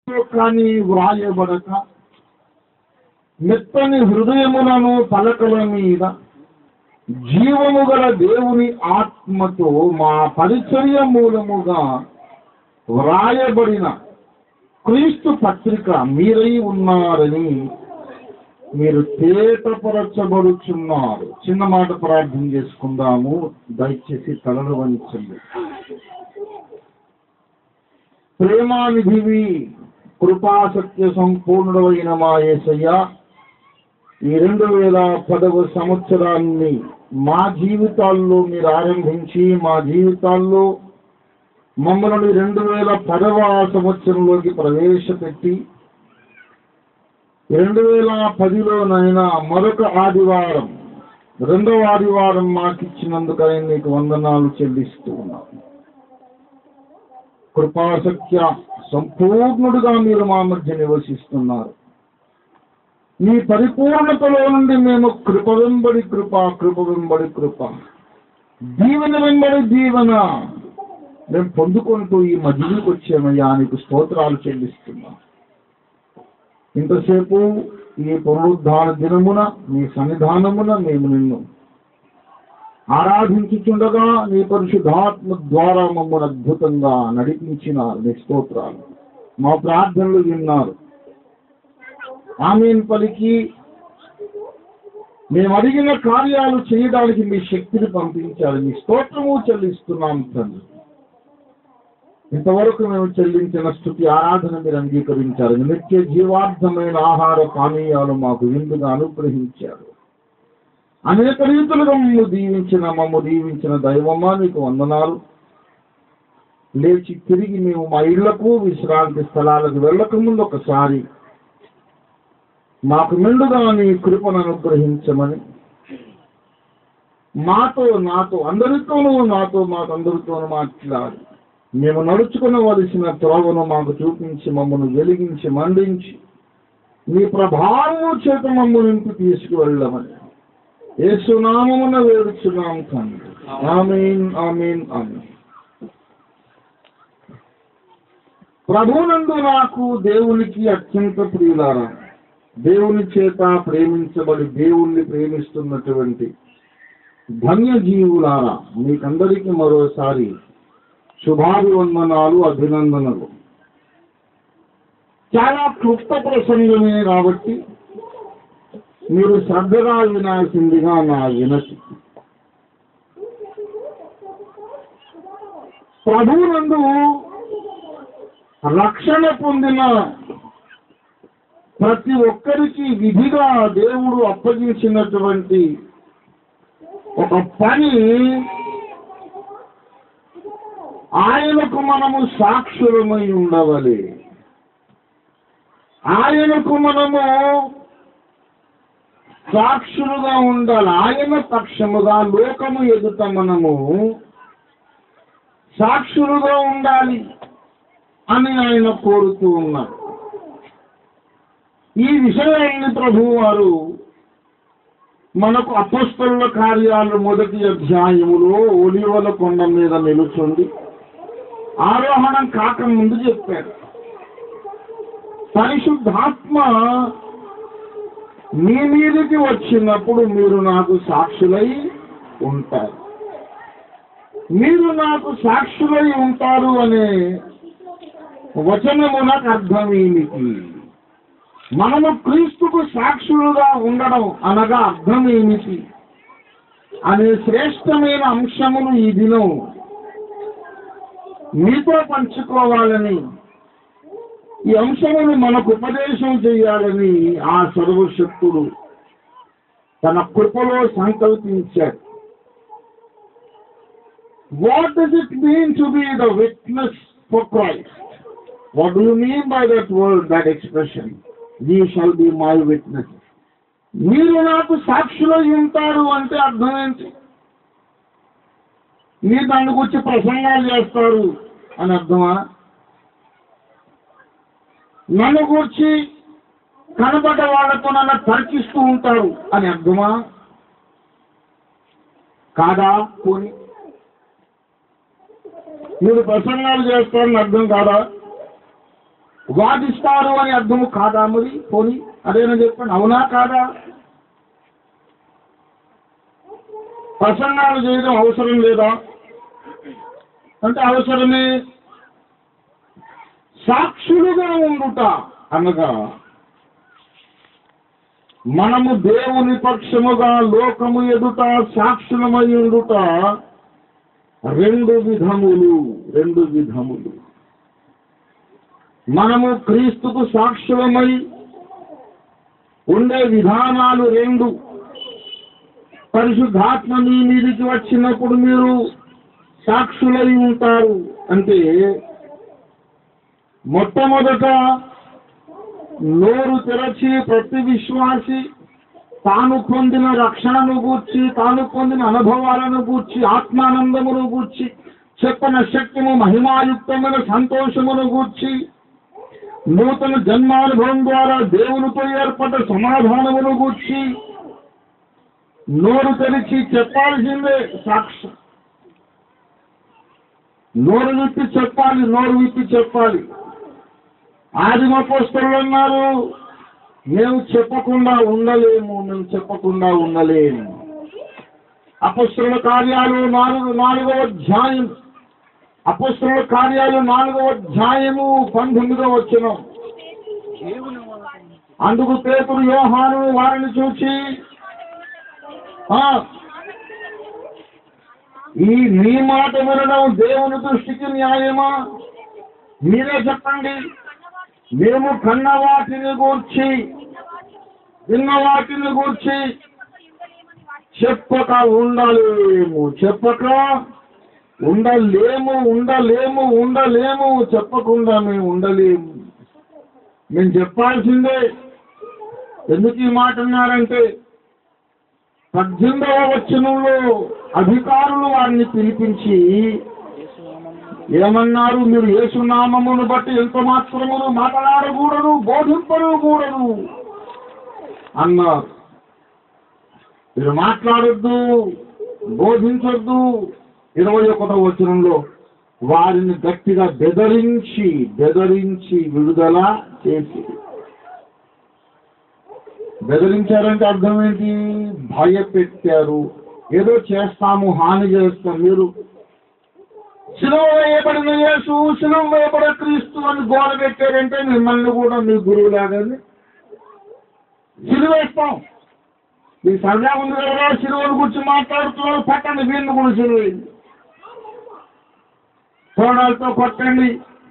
కానీ వ్రాయబడక మెత్తని హృదయములను పలకల మీద జీవము గల దేవుని ఆత్మతో మా పరిచర్య మూలముగా వ్రాయబడిన క్రీస్తు పత్రిక మీరై ఉన్నారని మీరు తేటపరచబడుచున్నారు చిన్న మాట ప్రార్థన చేసుకుందాము దయచేసి తలలు వంచండి ప్రేమానిధివి కృపాసత్య సంపూర్ణుడైన మా యేసయ్య ఈ రెండు వేల పదవ సంవత్సరాన్ని మా జీవితాల్లో మీరు ఆరంభించి మా జీవితాల్లో మమ్మల్ని రెండు వేల పదవ సంవత్సరంలోకి ప్రవేశపెట్టి రెండు వేల పదిలోనైనా మరొక ఆదివారం రెండవ ఆదివారం మాకు ఇచ్చినందుకై నీకు వందనాలు చెల్లిస్తూ ఉన్నాను కృపాసత్య సంపూర్ణుడుగా మీరు మా మధ్య నివసిస్తున్నారు మీ పరిపూర్ణతలో నుండి మేము కృప వెంబడి కృప కృప వెంబడి కృప దీవెన వెంబడి దీవెన మేము పొందుకుంటూ ఈ మధ్యలోకి వచ్చామయ్యా నీకు స్తోత్రాలు చెల్లిస్తున్నాం ఇంతసేపు ఈ పునరుద్ధాన దినమున మీ సన్నిధానమున మేము నిన్ను ఆరాధించుచుండగా నీ పరిశుద్ధాత్మ ద్వారా మమ్మల్ని అద్భుతంగా నడిపించినారు నీ స్తోత్రాలు మా ప్రార్థనలు విన్నారు ఆమెను పలికి మేము అడిగిన కార్యాలు చేయడానికి మీ శక్తిని పంపించాలి మీ స్తోత్రము చెల్లిస్తున్నాం తండ్రి ఇంతవరకు మేము చెల్లించిన స్థుతి ఆరాధన మీరు అంగీకరించారు నిత్య జీవార్థమైన ఆహార పానీయాలు మాకు విందుగా అనుగ్రహించారు అనేక రీతులుగా మమ్ము దీవించిన మమ్ము దీవించిన దైవమా నీకు వందనాలు లేచి తిరిగి మేము మా ఇళ్లకు విశ్రాంతి స్థలాలకు వెళ్ళక ముందు ఒకసారి మాకు మెండుగా నీ కృపను అనుగ్రహించమని మాతో నాతో అందరితోనూ నాతో మాకు అందరితోనూ మాట్లాడి మేము నడుచుకునవలసిన త్రోవను మాకు చూపించి మమ్మల్ని వెలిగించి మండించి నీ ప్రభావము చేత మమ్ము నింపి తీసుకువెళ్ళమని యేసునామమున వేడుచున్నాం తండ్రి ఆమీన్ ఆమీన్ ఆమీన్ ప్రభునందు నాకు దేవునికి అత్యంత ప్రియులారా దేవుని చేత ప్రేమించబడి దేవుణ్ణి ప్రేమిస్తున్నటువంటి ధన్య జీవులారా మీకందరికీ మరోసారి శుభాభివందనాలు అభినందనలు చాలా క్లుప్త ప్రసంగమే కాబట్టి మీరు శ్రద్ధగా వినాల్సిందిగా నా వినతి ప్రభువునందు రక్షణ పొందిన ప్రతి ఒక్కరికి విధిగా దేవుడు అప్పగించినటువంటి ఒక పని ఆయనకు మనము సాక్షులమై ఉండవలే ఆయనకు మనము సాక్షులుగా ఉండాలి ఆయన పక్షముగా లోకము ఎదుట మనము సాక్షులుగా ఉండాలి అని ఆయన కోరుతూ ఉన్నారు ఈ విషయాన్ని ప్రభు వారు మనకు అపస్తుల కార్యాలు మొదటి అధ్యాయములో ఒలివల కొండ మీద నిలుచుండి ఆరోహణం కాకముందు చెప్పారు పరిశుద్ధాత్మ మీ మీదకి వచ్చినప్పుడు మీరు నాకు సాక్షులై ఉంటారు మీరు నాకు సాక్షులై ఉంటారు అనే వచనమునకు అర్థం ఏమిటి మనము క్రీస్తుకు సాక్షులుగా ఉండడం అనగా అర్థం ఏమిటి అనే శ్రేష్టమైన అంశమును ఈ దినం మీతో పంచుకోవాలని ఈ అంశమును మనకు ఉపదేశం చేయాలని ఆ సర్వశక్తుడు తన కృపలో సంకల్పించాడు what does it mean to be the witness for Christ what do mean by that word that expression we shall be my witness మీరు నాకు సాక్షులై ఉంటారు అంటే అర్థం ఏంటి మీరు దాని గురించి ప్రసంగాలు చేస్తారు అని అర్థమా నన్ను గురించి కనబడ్డ వాళ్ళతో నన్ను తర్కిస్తూ ఉంటారు అని అర్థమా కాదా పోని మీరు ప్రసంగాలు చేస్తారని అర్థం కాదా వాదిస్తారు అని అర్థము కాదా మరి పోనీ అదేనా చెప్పండి అవునా కాదా ప్రసంగాలు చేయడం అవసరం లేదా అంటే అవసరమే సాక్షులుగా ఉండుట అనగా మనము దేవుని పక్షముగా లోకము ఎదుట సాక్షులమై ఉండుట రెండు విధములు రెండు విధములు మనము క్రీస్తుకు సాక్షులమై ఉండే విధానాలు రెండు పరిశుద్ధాత్మ మీ మీదికి వచ్చినప్పుడు మీరు సాక్షులై ఉంటారు అంటే మొట్టమొదట నోరు తెరచి ప్రతి విశ్వాసి తాను పొందిన రక్షణను గూర్చి తాను పొందిన అనుభవాలను గూర్చి ఆత్మానందమును గూర్చి చెప్పన శక్తిము మహిమాయుక్తమైన సంతోషమును గూర్చి నూతన జన్మానుభవం ద్వారా దేవునితో ఏర్పడ్డ సమాధానమును గూర్చి నోరు తెరిచి చెప్పాల్సిందే సాక్ష్యం నోరు విప్పి చెప్పాలి నోరు విప్పి చెప్పాలి ఆదిమ పోస్టర్లు అన్నారు మేము చెప్పకుండా ఉండలేము మేము చెప్పకుండా ఉండలేము అపస్తుల కార్యాలు నాలుగు నాలుగవ అధ్యాయం అపస్తుల కార్యాలు నాలుగవ అధ్యాయము పంతొమ్మిదవ వచ్చిన దేవుని వాక్కు అందుకు పేతురు యోహాను వారిని చూచి ఆ, ఈ నీ మాట వినడం దేవుని దృష్టికి న్యాయమా మీరే చెప్పండి మేము కన్న వాటిని గూర్చి విన్న వాటిని గూర్చి చెప్పక ఉండలేము చెప్పక ఉండలేము ఉండలేము ఉండలేము చెప్పకుండా మేము ఉండలేము మేము చెప్పాల్సిందే ఎందుకు ఈ మాట అన్నారంటే పద్దెనిమిదవ వచనంలో అధికారులు వారిని పిలిపించి ఏమన్నారు మీరు యేసునామమును బట్టి ఎంత మాత్రమును మాట్లాడకూడదు బోధింపరు కూడదు అన్నారు మీరు మాట్లాడొద్దు బోధించొద్దు ఇరవై ఒకటవ వచనంలో వారిని గట్టిగా బెదరించి బెదరించి విడుదల చేసి బెదిరించారంటే అర్థం ఏంటి భయపెట్టారు ఏదో చేస్తాము హాని చేస్తాం మీరు శిలువ వేయబడిన యేసు శిలువ వేయబడిన క్రీస్తు అని గోడ పెట్టారంటే మిమ్మల్ని కూడా మీ గురువు లాగానే శిలువ వేస్తాం మీ సరదా ఉంది కదా శిలువను గురించి మాట్లాడుతున్నారు పట్టండి వీళ్ళు కూడా శిలువ తోడాలతో కొట్టండి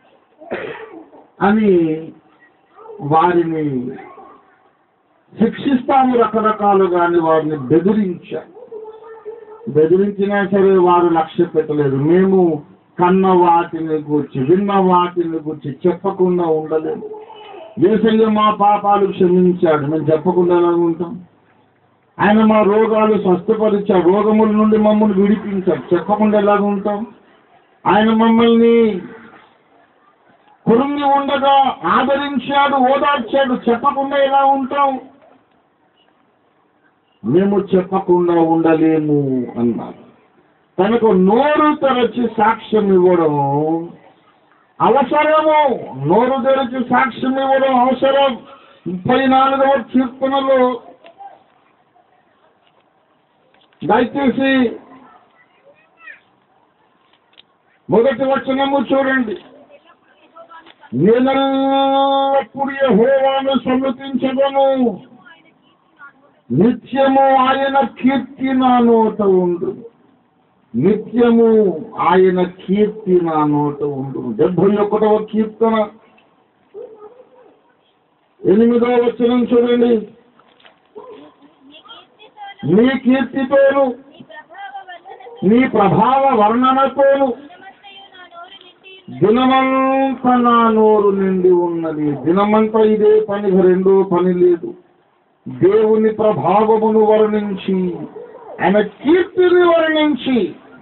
అని వారిని శిక్షిస్తాము రకరకాలుగాని వారిని బెదిరించారు బెదిరించినా సరే వారు లక్ష్య పెట్టలేదు మేము కన్న వాటిని గురించి విన్న వాటిని గురించి చెప్పకుండా ఉండలేము ఏసయ్య మా పాపాలు క్షమించాడు మేము చెప్పకుండా ఎలా ఉంటాం ఆయన మా రోగాలు స్వస్థపరిచాడు రోగముల నుండి మమ్మల్ని విడిపించాడు చెప్పకుండా ఎలాగ ఉంటాం ఆయన మమ్మల్ని కురుంగి ఉండగా ఆదరించాడు ఓదార్చాడు చెప్పకుండా ఎలా ఉంటాం మేము చెప్పకుండా ఉండలేము అన్నారు తనకు నోరు తెరచి సాక్ష్యం ఇవ్వడం అవసరము నోరు తెరచి సాక్ష్యం ఇవ్వడం అవసరం ముప్పై నాలుగవ కీర్తనలో దయచేసి మొదటి వచనము చూడండి నేనెల్లప్పుడు యెహోవాను సమ్మతించదను నిత్యము ఆయన కీర్తి నా నోట ఉండు నిత్యము ఆయన కీర్తి నా నోట ఉండు డెబ్బై ఒకటవ కీర్తన ఎనిమిదవ వచనం చూడండి నీ కీర్తితోను నీ ప్రభావ వర్ణనతోను దినమంతా నా నోరు నిండి ఉన్నది దినమంతా ఇదే పని రెండో పని లేదు దేవుని ప్రభావమును వర్ణించి ఆయన కీర్తిని వర్ణించి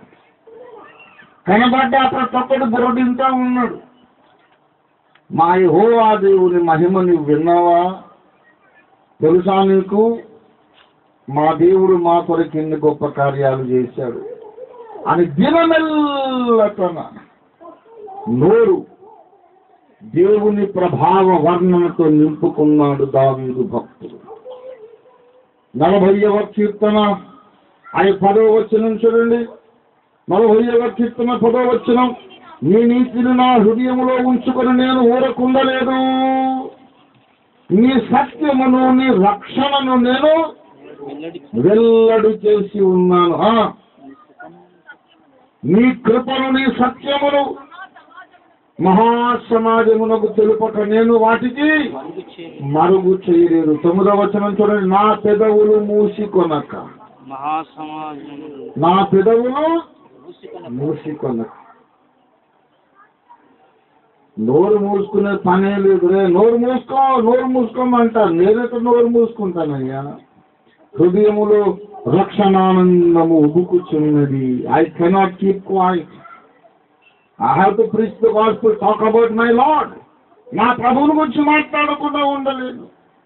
కనబడ్డ ప్రతి ఒక్కడు బురడింతా ఉన్నాడు మా యెహోవా దేవుని మహిమ నీవు విన్నావా తెలుసా నీకు మా దేవుడు మా కొరకు ఎన్ని గొప్ప కార్యాలు చేశాడు అని దినమెల్ల తన నోరు దేవుని ప్రభావ వర్ణనతో నింపుకున్నాడు దావీదు భక్తుడు నలభైవ కీర్తన అవి పదవ వచ్చిన చూడండి నలభైవ కీర్తన పదవ వచ్చిన నీ నీతిని నా హృదయములో ఉంచుకొని నేను ఊరకుండలేదు నీ సత్యమును నీ రక్షణను నేను వెల్లడి వెల్లడి చేసి ఉన్నాను ఆ, నీ కృపను నీ సత్యమును మహాసమాజమునకు తెలుపక నేను వాటికి మరుగు చేరి మరుగు చేయలేదు తొమ్మిదవ వచనం చూడండి నా పెదవులు మూసికొనక మహాసమాజంలో నా పెదవులు మూసికొన మూసికొనక నోరు మూసుకునే పనే లేదు రే నోరు మూసుకో నోరు మూసుకోమంటారు నేనైతే నోరు మూసుకుంటానయ్యా హృదయములో రక్షణానందము ఉబుకుచున్నది I cannot keep quiet I have to preach the gospel talk about my lord నా ప్రభువుని గురించి మాట్లాడకుండా ఉండలేను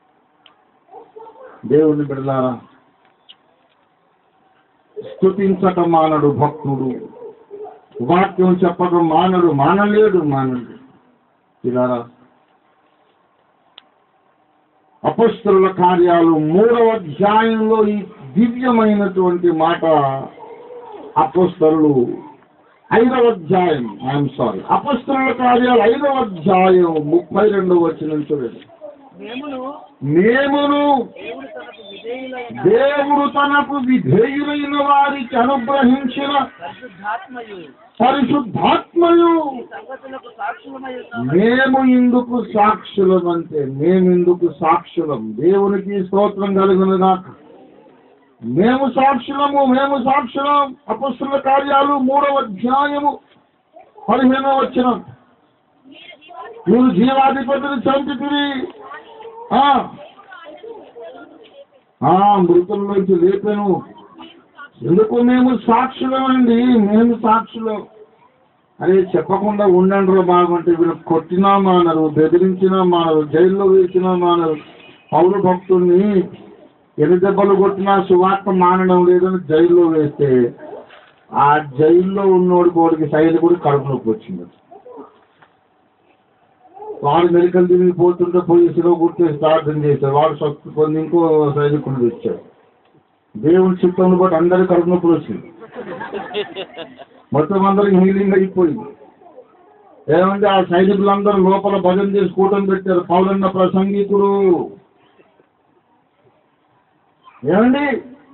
దేవుని బిడ్డలారా స్తుతించటం మానడు భక్తుడు వాక్యం చెప్పడం మానడు మానలేడు మానడు ఇలా అపస్తుల కార్యాలు మూడవ అధ్యాయంలో ఈ దివ్యమైనటువంటి మాట అపస్తులు ఐదవ అధ్యాయం ఐఎమ్ సారీ అపస్తుల కార్యాలు ఐదవ అధ్యాయం ముప్పై రెండవ వచ్చిన చూడండి మేమును మేమును దేవుడు తనకు విధేయులైన దేవుడు తనకు విధేయులైన వారికి అనుగ్రహించిన పరిశుద్ధాత్మయు పరిశుద్ధాత్మయు ఈ సంగతులకు సాక్షులమై ఉన్నాము. మేము ఇందుకు సాక్షులం అంటే మేము ఇందుకు సాక్షులం దేవునికి స్తోత్రం కలుగునుగాక మేము సాక్షులము మేము సాక్షులం అపస్తుల కార్యాలు మూడవ అధ్యాయము పదిహేనవ వచ్చిన మీరు జీవాధిపతిని చంపితిరి ఆ. ఆ, మృతుల్లోంచి లేపాను ఎందుకు మేము సాక్షులమండి మేము సాక్షులం అరే చెప్పకుండా ఉండండి రా బాగుంటే వీళ్ళు కొట్టినా మానరు బెదిరించినా మానరు జైల్లో వేసినా మానరు పౌరు భక్తుల్ని ఎన్ని దెబ్బలు కొట్టినా సువార్త మానడం లేదని జైల్లో వేస్తే ఆ జైల్లో ఉన్నోడికి వాడికి సైనికుడు కడుపు నొప్పి వచ్చింది వాడు మెడికల్ తిరిగి పోతుంటే పోలీసులో గుర్తేసి ప్రార్థన చేశారు వాడు స్వస్థ పొంది ఇంకో సైనికుడు తెచ్చాడు దేవుని చిత్తంలో బట్టి అందరి కడుపు నొప్పులు వచ్చింది మొత్తం అందరికి హీలింగ్ అయిపోయింది ఏమంటే ఆ సైనికులందరూ లోపల భజన చేసి కూటమి పెట్టారు పౌరన్న ప్రసంగికుడు ఏమండి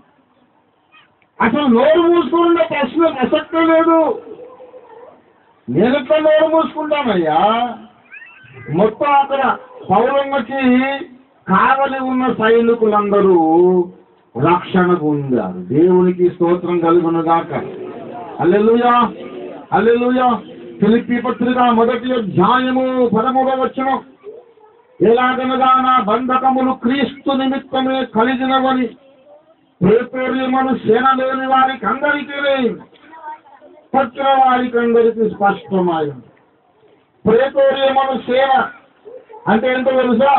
అసలు నోరు మూసుకుంటే ప్రశ్న ప్రసక్తే లేదు నేను ఎట్లా నోరు మూసుకుంటానయ్యా మొత్తం అక్కడ పౌరమ్మకి కావలి ఉన్న సైనికులందరూ రక్షణ పొందారు దేవునికి స్తోత్రం కలుగునుగాక అల్లెలుయా అల్లెలుయా ఫిలిప్పి పత్రిక మొదటి అధ్యాయము పదమూడవ వచ్చిన ఎలాగనగా నా బంధకములు క్రీస్తు నిమిత్తమే కలిగినవని ప్రేపేర్యమను సేన లేని వారికి అందరికీ పత్ర వారికి అందరికీ స్పష్టమాయ ప్రేతోర్యమను సేన అంటే ఏంటో తెలుసా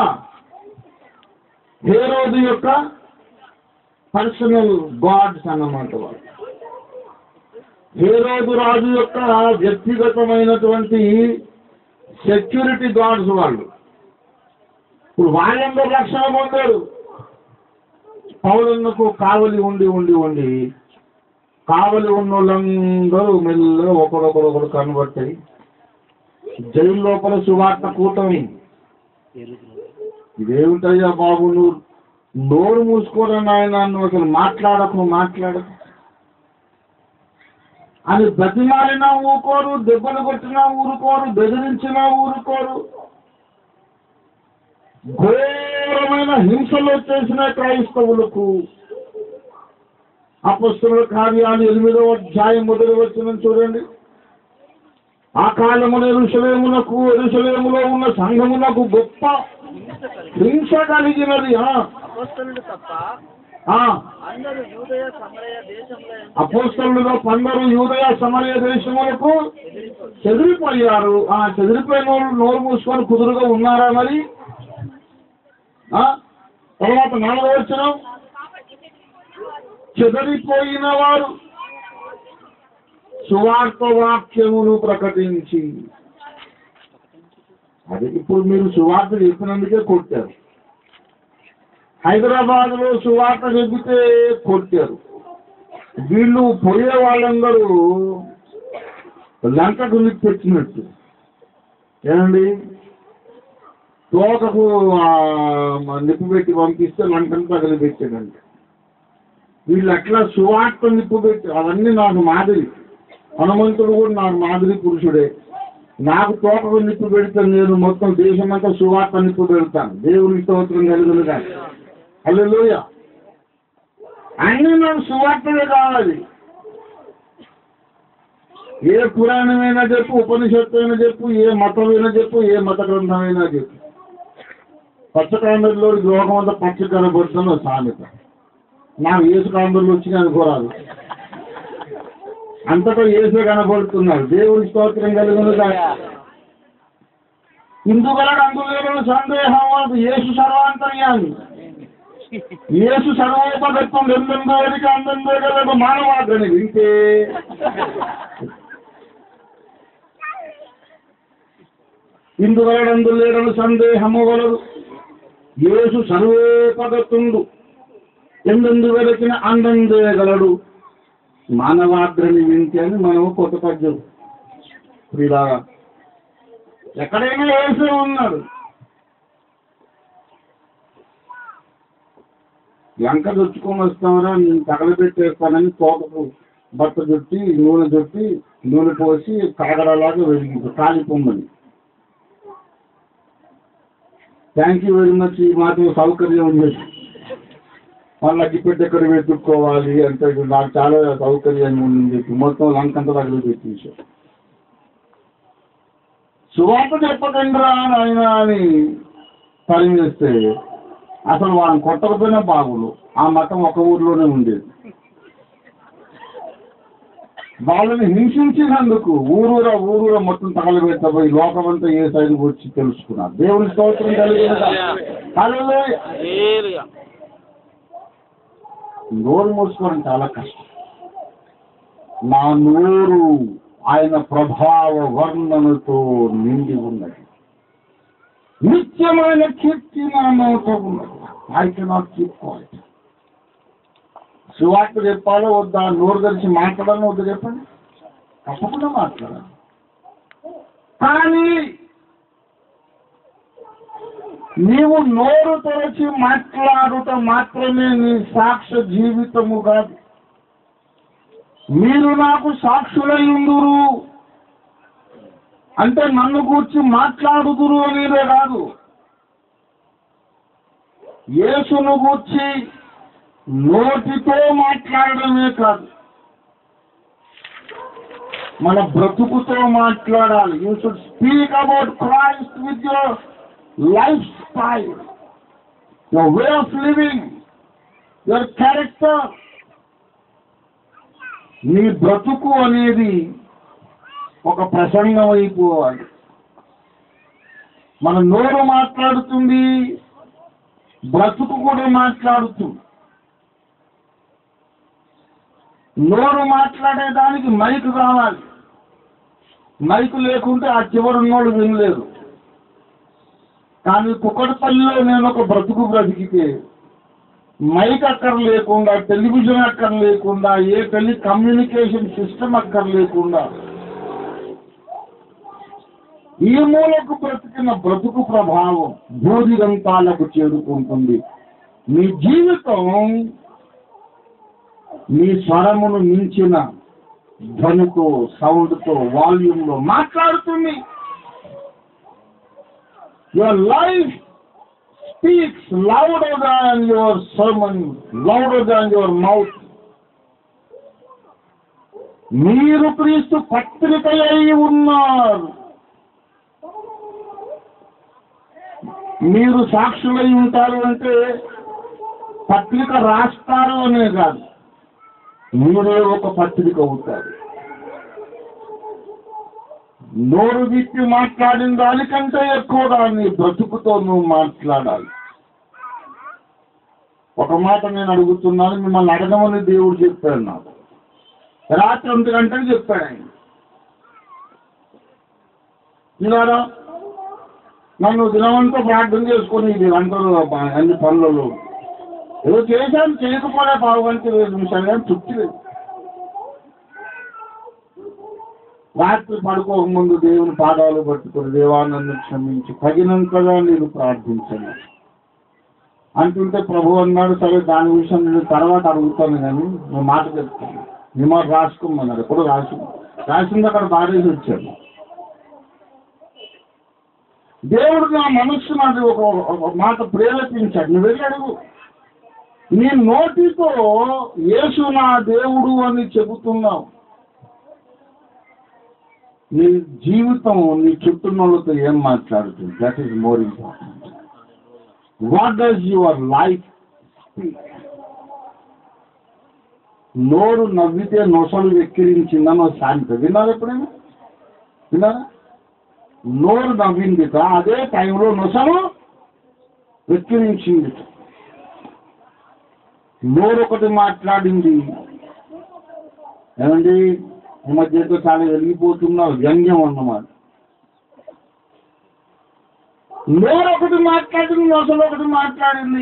హేరోదు యొక్క పర్సనల్ గాడ్స్ అన్నమాట వాళ్ళు హేరోదు రాజు యొక్క వ్యక్తిగతమైనటువంటి సెక్యూరిటీ గార్డ్స్ వాళ్ళు ఇప్పుడు వాళ్ళందరూ రక్షణ పొందారు పౌరులకు కావలి ఉండి ఉండి ఉండి కావలి ఉన్న వాళ్ళందరూ మెల్లగా ఒకడొకడు ఒకడు కనబట్టాయి జైలు లోపల సువార్త కూటమి ఇదేమిటయ్యా బాబు నువ్వు నోరు మూసుకోరా నాయన నువ్వు అసలు మాట్లాడకు మాట్లాడకు అని బతిమాలినా ఊరుకోరు దెబ్బలు కొట్టినా ఊరుకోరు బెదిరించినా ఊరుకోరు ఘోరమైన హింసలు వచ్చేసిన క్రైస్తవులకు అపస్తుల కార్యాలు ఎనిమిదవ అధ్యాయం మొదలు వచ్చిన చూడండి ఆ కాలమున ఎరుసలేమునకు ఎరుసలేములో ఉన్న సంఘమునకు గొప్ప హింస కలిగి హింస కలిగినది ఆ, అపస్తులుడు తప్ప ఆ, అందరూ యూదయ సమరయ దేశంలో అపోస్తలులో కొందరు యూదయ సమరయ దేశములకు చెదిరిపోయారు ఆ చెదిరిపోయిన వాళ్ళు నోరు మూసుకొని కుదురుగా ఉన్నారా మరి ఆ? తర్వాత నాలుగో వచ్చిన చెదిరిపోయిన వారు సువార్త వాక్యమును ప్రకటించి అదే ఇప్పుడు మీరు సువార్త చెప్పినందుకే కొట్టారు హైదరాబాద్ లో సువార్త చెబితే కొట్టారు వీళ్ళు పోయే వాళ్ళందరూ లంకకు నిప్పు పెట్టినట్టు ఏమండి తోకకు ఆ, నిప్పు పెట్టి పంపిస్తే లంకను తగలబెట్టాడంట వీళ్ళు అట్లా సువార్త నిప్పు పెట్టి అవన్నీ నాకు మాదిరి హనుమంతుడు కూడా నాకు మాదిరి పురుషుడే నాకు తోకకు నిప్పు పెడితే నేను మొత్తం దేశమంతా సువార్త నిప్పు పెడతాను దేవుని స్తోత్రం కలుగును కానీ హల్లెలూయ అన్ని నాకు సువార్తలే కావాలి ఏ పురాణమైనా చెప్పు ఉపనిషత్తు అయినా చెప్పు ఏ మతమైనా చెప్పు ఏ మత గ్రంథమైనా చెప్పు పచ్చకాండంలో లోకం అంతా పచ్చ కనబడుతున్న సామెత నాకు ఏసు కాండంలో వచ్చి అనుకోరాదు అంతటా ఏసే కనబడుతున్నాడు దేవుని స్తోత్రం కలుగును హిందువులకు అందులో సందేహం అది యేసు సర్వాంతర్యాన్ని యేసు సర్వోపగత్వం ఎందెందోరికి అందెందోగలకు మానవాగ్రని వింటే ఇందువలనందు లేడను సందేహము వలదు యేసు సర్వోపగతుండు ఎందెందు వెలకిన అందందేగలడు మానవాగ్రని వింటే అని మనము కొత్త పద్యం ఇలా ఎక్కడైనా యేసే ఉన్నాడు లంక చుట్టుకొని వస్తామరా నేను తగలబెట్టేస్తానని తోటకు బట్ట చుట్టి నూనె చుట్టి నూనె పోసి కాగడలాగా వెలిగించు కాలిపోమ్మని థ్యాంక్ యూ వెరీ మచ్ ఈ మాత్రం సౌకర్యం ఉంది వాళ్ళ అగ్గిపెట్టి ఎక్కడ వెతుక్కోవాలి అంటే నాకు చాలా సౌకర్యంగా ఉందని చెప్పి మొత్తం లంక అంతా తగలు పెట్టేశారు సువార్త చెప్పకండి రా నాయన అని పరిగణిస్తే అసలు వాళ్ళని కొట్టకపోయినా బాగులు ఆ మతం ఒక ఊర్లోనే ఉండేది వాళ్ళని హింసించినందుకు ఊరూర ఊరూర మొత్తం తగలబెట్టబోయి లోకమంతా ఏ సైడ్కి వచ్చి తెలుసుకున్నారు దేవుని స్తోత్రం కలిగి నోరు మూసుకోవడం చాలా కష్టం నా నోరు ఆయన ప్రభావ వర్ణనతో నిండి ఉన్నది నిత్యమైన కీర్తి నా నోట ఉన్నది ఐ కెనాట్ కీప్ క్వాలిటీ సువార్త చెప్పాలో వద్దా నోరు తెరిచి మాట్లాడాలని వద్దు చెప్పండి తప్పకుండా మాట్లాడాలి కానీ నీవు నోరు తెరచి మాట్లాడుట మాత్రమే నీ సాక్ష్య జీవితము కాదు మీరు నాకు సాక్షులై ఉందురు అంటే నన్ను కూర్చి మాట్లాడుదురు అనేదే కాదు యేసును గూర్చి నోటితో మాట్లాడడమే కాదు మన బ్రతుకుతో మాట్లాడాలి you should speak about Christ with your life style your way of living your character నీ బ్రతుకు అనేది ఒక ప్రసంగం అయిపోవాలి మన నోరు మాట్లాడుతుంది బ్రతుకు కూడా మాట్లాడుతుంది నోరు మాట్లాడేదానికి మైకు కావాలి మైకు లేకుంటే ఆ చివరున్నోడు వినలేరు కానీ కుక్కడపల్లిలో నేను ఒక బ్రతుకు బ్రతికితే మైక్ అక్కర లేకుండా టెలివిజన్ అక్కర లేకుండా ఏ టెలి కమ్యూనికేషన్ సిస్టమ్ అక్కర లేకుండా ఈ మూలకు బ్రతికిన బ్రతుకు ప్రభావం భూదిగంతాలకు చేరుకుంటుంది మీ జీవితం మీ స్వరమును మించిన ధ్వనితో సౌండ్తో వాల్యూమ్లో మాట్లాడుతుంది your life speaks louder than your sermon louder than your mouth మీరు క్రీస్తు పత్రిక అయి ఉన్నారు మీరు సాక్షులై ఉంటారు అంటే పత్రిక రాస్తారు అనే కాదు మీరే ఒక పత్రిక అవుతారు నోరు విప్పి మాట్లాడిన దానికంటే ఎక్కువగా నీ బ్రతుకుతో నువ్వు మాట్లాడాలి ఒక మాట నేను అడుగుతున్నాను మిమ్మల్ని అడగమని దేవుడు చెప్పాడు నాకు రాత్రి ఒంటి గంటకు చెప్పాడు ఆయన ఇలారా నన్ను దినమంతా ప్రార్థన చేసుకొని ఇది అంటారు అబ్బా, అన్ని పనులలో ఏదో చేశాను చేయకపోలే పావు గంట ఇరవై నిమిషాలు కానీ తృప్తి లేదు రాత్రి పడుకోక ముందు దేవుని పాదాలు పట్టుకొని దేవా నన్ను క్షమించి తగినంతగా నేను ప్రార్థించను అంటుంటే ప్రభు అన్నాడు సరే దాని విషయం నేను తర్వాత అడుగుతాను కానీ నేను మాట చెప్తాను నీ మాట రాసుకోమన్నాడు ఎప్పుడు రాసి రాసింది అక్కడ బారేసి వచ్చాడు దేవుడు నా మనస్సు నాది ఒక ఒక మాట ప్రేరేపించాడు నువ్వు వెళ్ళి అడుగు నీ నోటితో యేసు నా దేవుడు అని చెబుతున్నావు నీ జీవితం నీ చుట్టూనోళ్ళతో ఏం మాట్లాడుతుంది that is more important what does your life నోరు నవ్వితే నొసలు వెక్కిరించిందని ఒక సామెత విన్నారు ఎప్పుడైనా విన్నారా నోరు నవ్విందిట అదే టైంలో నొసలు వెక్కిరించింది నోరు ఒకటి మాట్లాడింది ఏమండి ఈ మధ్య ఏదో చాలా వెలిగిపోతున్నారు వ్యంగ్యం అన్నమాట నోరు ఒకటి మాట్లాడింది నొసలు ఒకటి మాట్లాడింది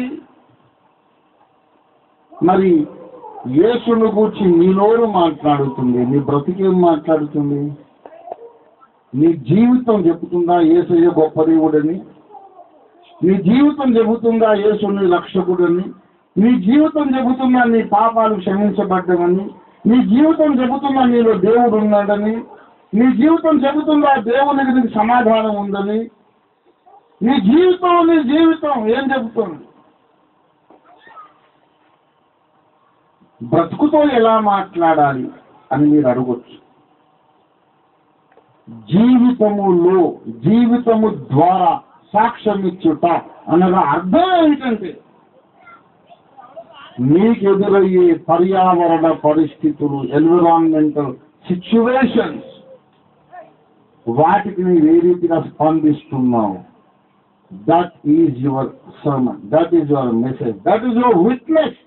మరి యేసును గూర్చి నీ నోరు మాట్లాడుతుంది నీ బ్రతికేం మాట్లాడుతుంది నీ జీవితం చెబుతుందా యేసయ్య గొప్ప దేవుడని నీ జీవితం చెబుతుందా యేసుని రక్షకుడని నీ జీవితం చెబుతుందా నీ పాపాలు క్షమించబడ్డమని నీ జీవితం చెబుతుందా నీలో దేవుడు ఉన్నాడని నీ జీవితం చెబుతుందా దేవునికి నీకు సమాధానం ఉందని నీ జీవితం నీ జీవితం ఏం చెబుతుంది బ్రతుకుతో ఎలా మాట్లాడాలి అని మీరు అడగొచ్చు జీవితములో జీవితము ద్వారా సాక్ష్యం ఇచ్చుట అనగా అర్థం ఏంటంటే మీకు ఎదురయ్యే పర్యావరణ పరిస్థితులు ఎన్విరాన్మెంటల్ సిచ్యువేషన్స్ వాటికి మీరు ఏ రీతిగా స్పందిస్తున్నావు that is your sermon that is your message that is your witness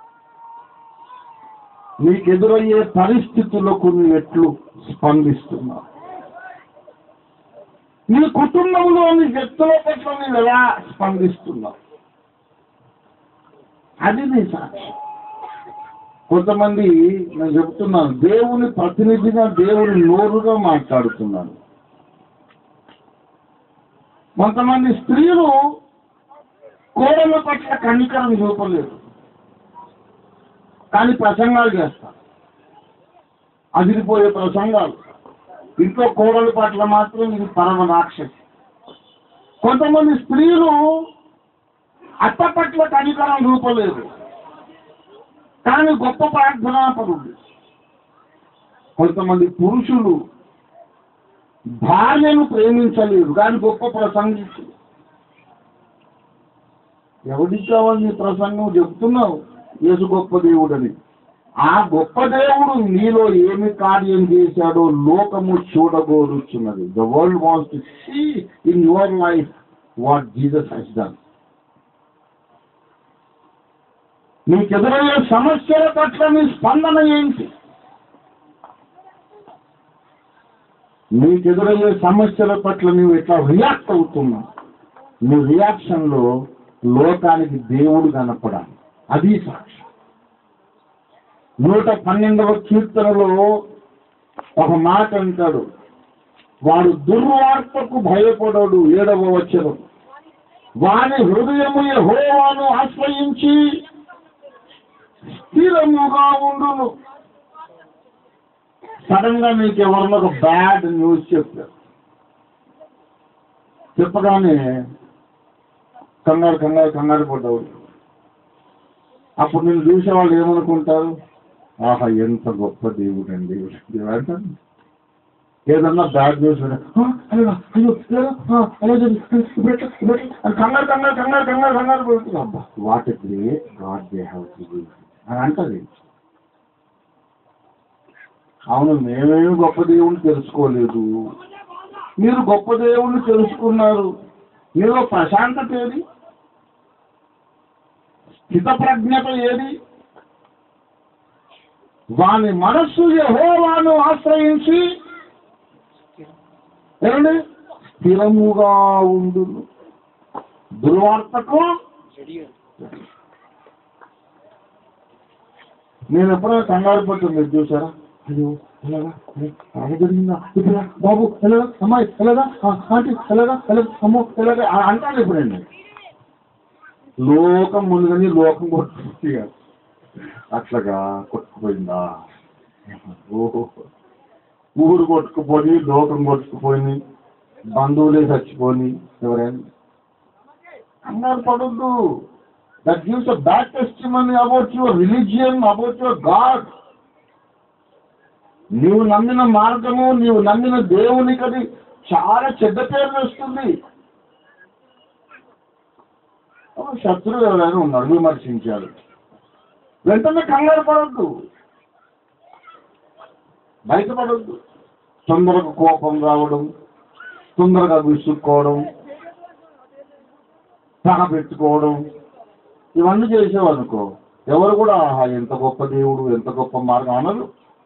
మీకు ఎదురయ్యే పరిస్థితులకు నువ్వు ఎట్లు స్పందిస్తున్నావు నీ కుటుంబంలోని వ్యక్తుల పట్ల నువ్వు ఎలా స్పందిస్తున్నావు అది నీ సాక్షి కొంతమంది నేను చెప్తున్నాను దేవుని ప్రతినిధిగా దేవుని నోరుగా మాట్లాడుతున్నాను కొంతమంది స్త్రీలు కోడల పట్ల కనికరం చూపలేరు కానీ ప్రసంగాలు చేస్తారు అదిరిపోయే ప్రసంగాలు ఇంట్లో కోడల పట్ల మాత్రం ఇది పరమ రాక్షసి కొంతమంది స్త్రీలు అత్త పట్ల కనికరం చూపలేదు కానీ గొప్ప ప్రార్థనా పరుడు కొంతమంది పురుషులు భార్యను ప్రేమించలేరు కానీ గొప్ప ప్రసంగిస్తు ఎవరికి కావాలి నీ ప్రసంగం చెప్తున్నావు యేసు గొప్ప దేవుడని ఆ గొప్ప దేవుడు నీలో ఏమి కార్యం చేశాడో లోకము చూడగోరుచున్నది the world wants to see in your life what Jesus he's done నీకు ఎదురయ్యే సమస్యల పట్ల నీ స్పందన ఏంటి నీకు ఎదురయ్యే సమస్యల పట్ల నువ్వు ఎట్లా రియాక్ట్ అవుతున్నావు నీ రియాక్షన్లో లోకానికి దేవుడు కనపడాలి అది సాక్ష్యం నూట పన్నెండవ కీర్తనలో ఒక మాట అంటాడు వాడు దుర్వార్తకు భయపడడు ఏడవ వచ్చను వాని హృదయము యెహోవాను ఆశ్రయించి స్థిరముగా ఉండును సడన్ గా మీకు ఎవరన్నా ఒక బ్యాడ్ న్యూస్ చెప్పారు చెప్పగానే కంగారు కంగారు కంగారు పడ్డావు అప్పుడు నేను చూసే వాళ్ళు ఏమనుకుంటారు ఆహా ఎంత గొప్ప దేవుడు అండి అంటారు ఏదన్నా బ్యాడ్ న్యూస్ విన, "ఆ, అయ్యో అయ్యో లేదా? ఆ, అలా జరిగింది. ఇప్పుడు ఎట్లా? ఇప్పుడు ఎట్లా?" అని కంగారు కంగారు కంగారు కంగారు కంగారు పడుతుంది అబ్బా what great God they have అని అంటది అవును మేమేమి గొప్ప దేవుణ్ణి తెలుసుకోలేదు మీరు గొప్ప దేవుణ్ణి తెలుసుకున్నారు మీలో ప్రశాంతత ఏది స్థితప్రజ్ఞత ఏది వాని మనస్సు యెహోవాను ఆశ్రయించి ఏమండి స్థిరముగా ఉండును దుర్వార్తకు నేను ఎప్పుడైనా కంగారు పడుతుంది మీరు చూసారా అయ్యో ఎలాగా అరే, అలాగే జరిగిందా ఇప్పుడు బాబు ఎలాగా అమ్మాయి ఎలాగా ఆ, ఆంటీ ఎలాగా ఎలాగా అమ్మో ఎలాగా ఆ, అంటాను ఇప్పుడు నేను లోకం ముందుగానే లోకం కొట్టుకుంది అట్లాగా కొట్టుకుపోయిందా ఓహో ఊరు కొట్టుకుపోయి లోకం కొట్టుకుపోయింది బంధువులే చచ్చిపోయి ఎవరైనా కంగారు పడొద్దు that gives a bad testimony about your religion about your God నీవు నమ్మిన మార్గము నీవు నమ్మిన దేవునికి అది చాలా చెడ్డ పేరు వస్తుంది ఒక శత్రువు ఎవరైనా ఉన్నాడు విమర్శించాడు వెంటనే కంగారు పడద్దు బయటపడద్దు తొందరగా కోపం రావడం తొందరగా విసుక్కోవడం పగ పెట్టుకోవడం ఇవన్నీ చేసేవనుకో ఎవరు కూడా ఆహా ఎంత గొప్ప దేవుడు ఎంత గొప్ప మార్గం అనరు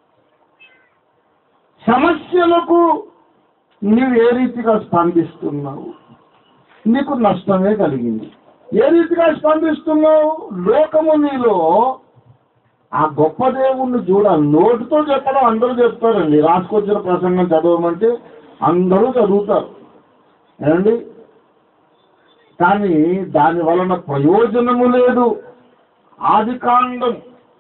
సమస్యలకు నీవు ఏ రీతిగా స్పందిస్తున్నావు నీకు నష్టమే కలిగింది ఏ రీతిగా స్పందిస్తున్నావు లోకము నీలో ఆ గొప్ప దేవుణ్ణి చూడ నోటితో చెప్పడం అందరూ చెప్తారండి రాసుకొచ్చిన ప్రసంగం చదవమంటే అందరూ చదువుతారు ఏమండి కానీ దాని వలన ప్రయోజనము లేదు ఆది కాండం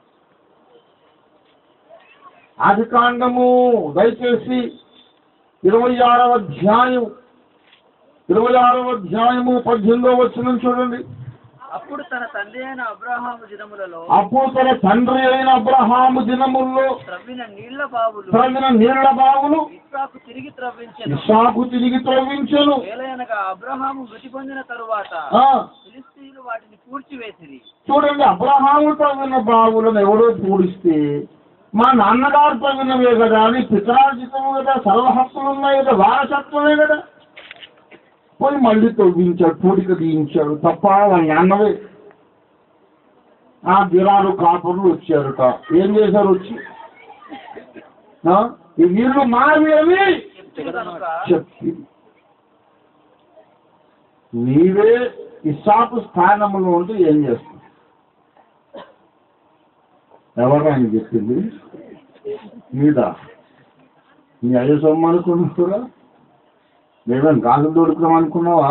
ఆది కాండము దయచేసి ఇరవై ఆరవ అధ్యాయం ఇరవై ఆరవ అధ్యాయము పద్దెనిమిదవ వచ్చిన చూడండి అప్పుడు తన తండ్రి అయిన అబ్రహాము దినములలో అప్పుడు తన తండ్రి అయిన అబ్రహాము దినముల్లో త్రవ్విన నీళ్ల బావులు త్రవిన నీళ్ల బావులు ఇస్సాకు తిరిగి త్రవ్వించెను ఇసాకు తిరిగి త్రవ్వించను వేలయనగా అబ్రహాము మృతి పొందిన తరువాత ఆ, ఫిలిస్తీయులు వాటిని పూడ్చివేసిరి చూడండి అబ్రహాము తవ్విన బావులను ఎవడో పూడిస్తే మా నాన్నగారు తవ్వినవే కదా అని పితరాజితము కదా సర్వహక్కులు ఉన్నాయి కదా వారసత్వమే కదా పోయి మళ్ళీ తవ్వించాడు పూడిక తీయించాడు తప్ప వాళ్ళ నాన్నవే ఆ గిరాలు కాపురులు వచ్చారుట ఏం చేశారు వచ్చి ఆ? ఈ నీళ్లు మావి అని చెప్తుంది కనుక చెప్పి నీవే ఇస్సాకు స్థానంలో ఉంటూ ఏం చేస్తావు ఎవరు ఆయన చెప్పింది మీద నీ అయ్య సొమ్ము అనుకున్నావురా మేమేం గాజులు దొడుకున్నాం అనుకున్నావా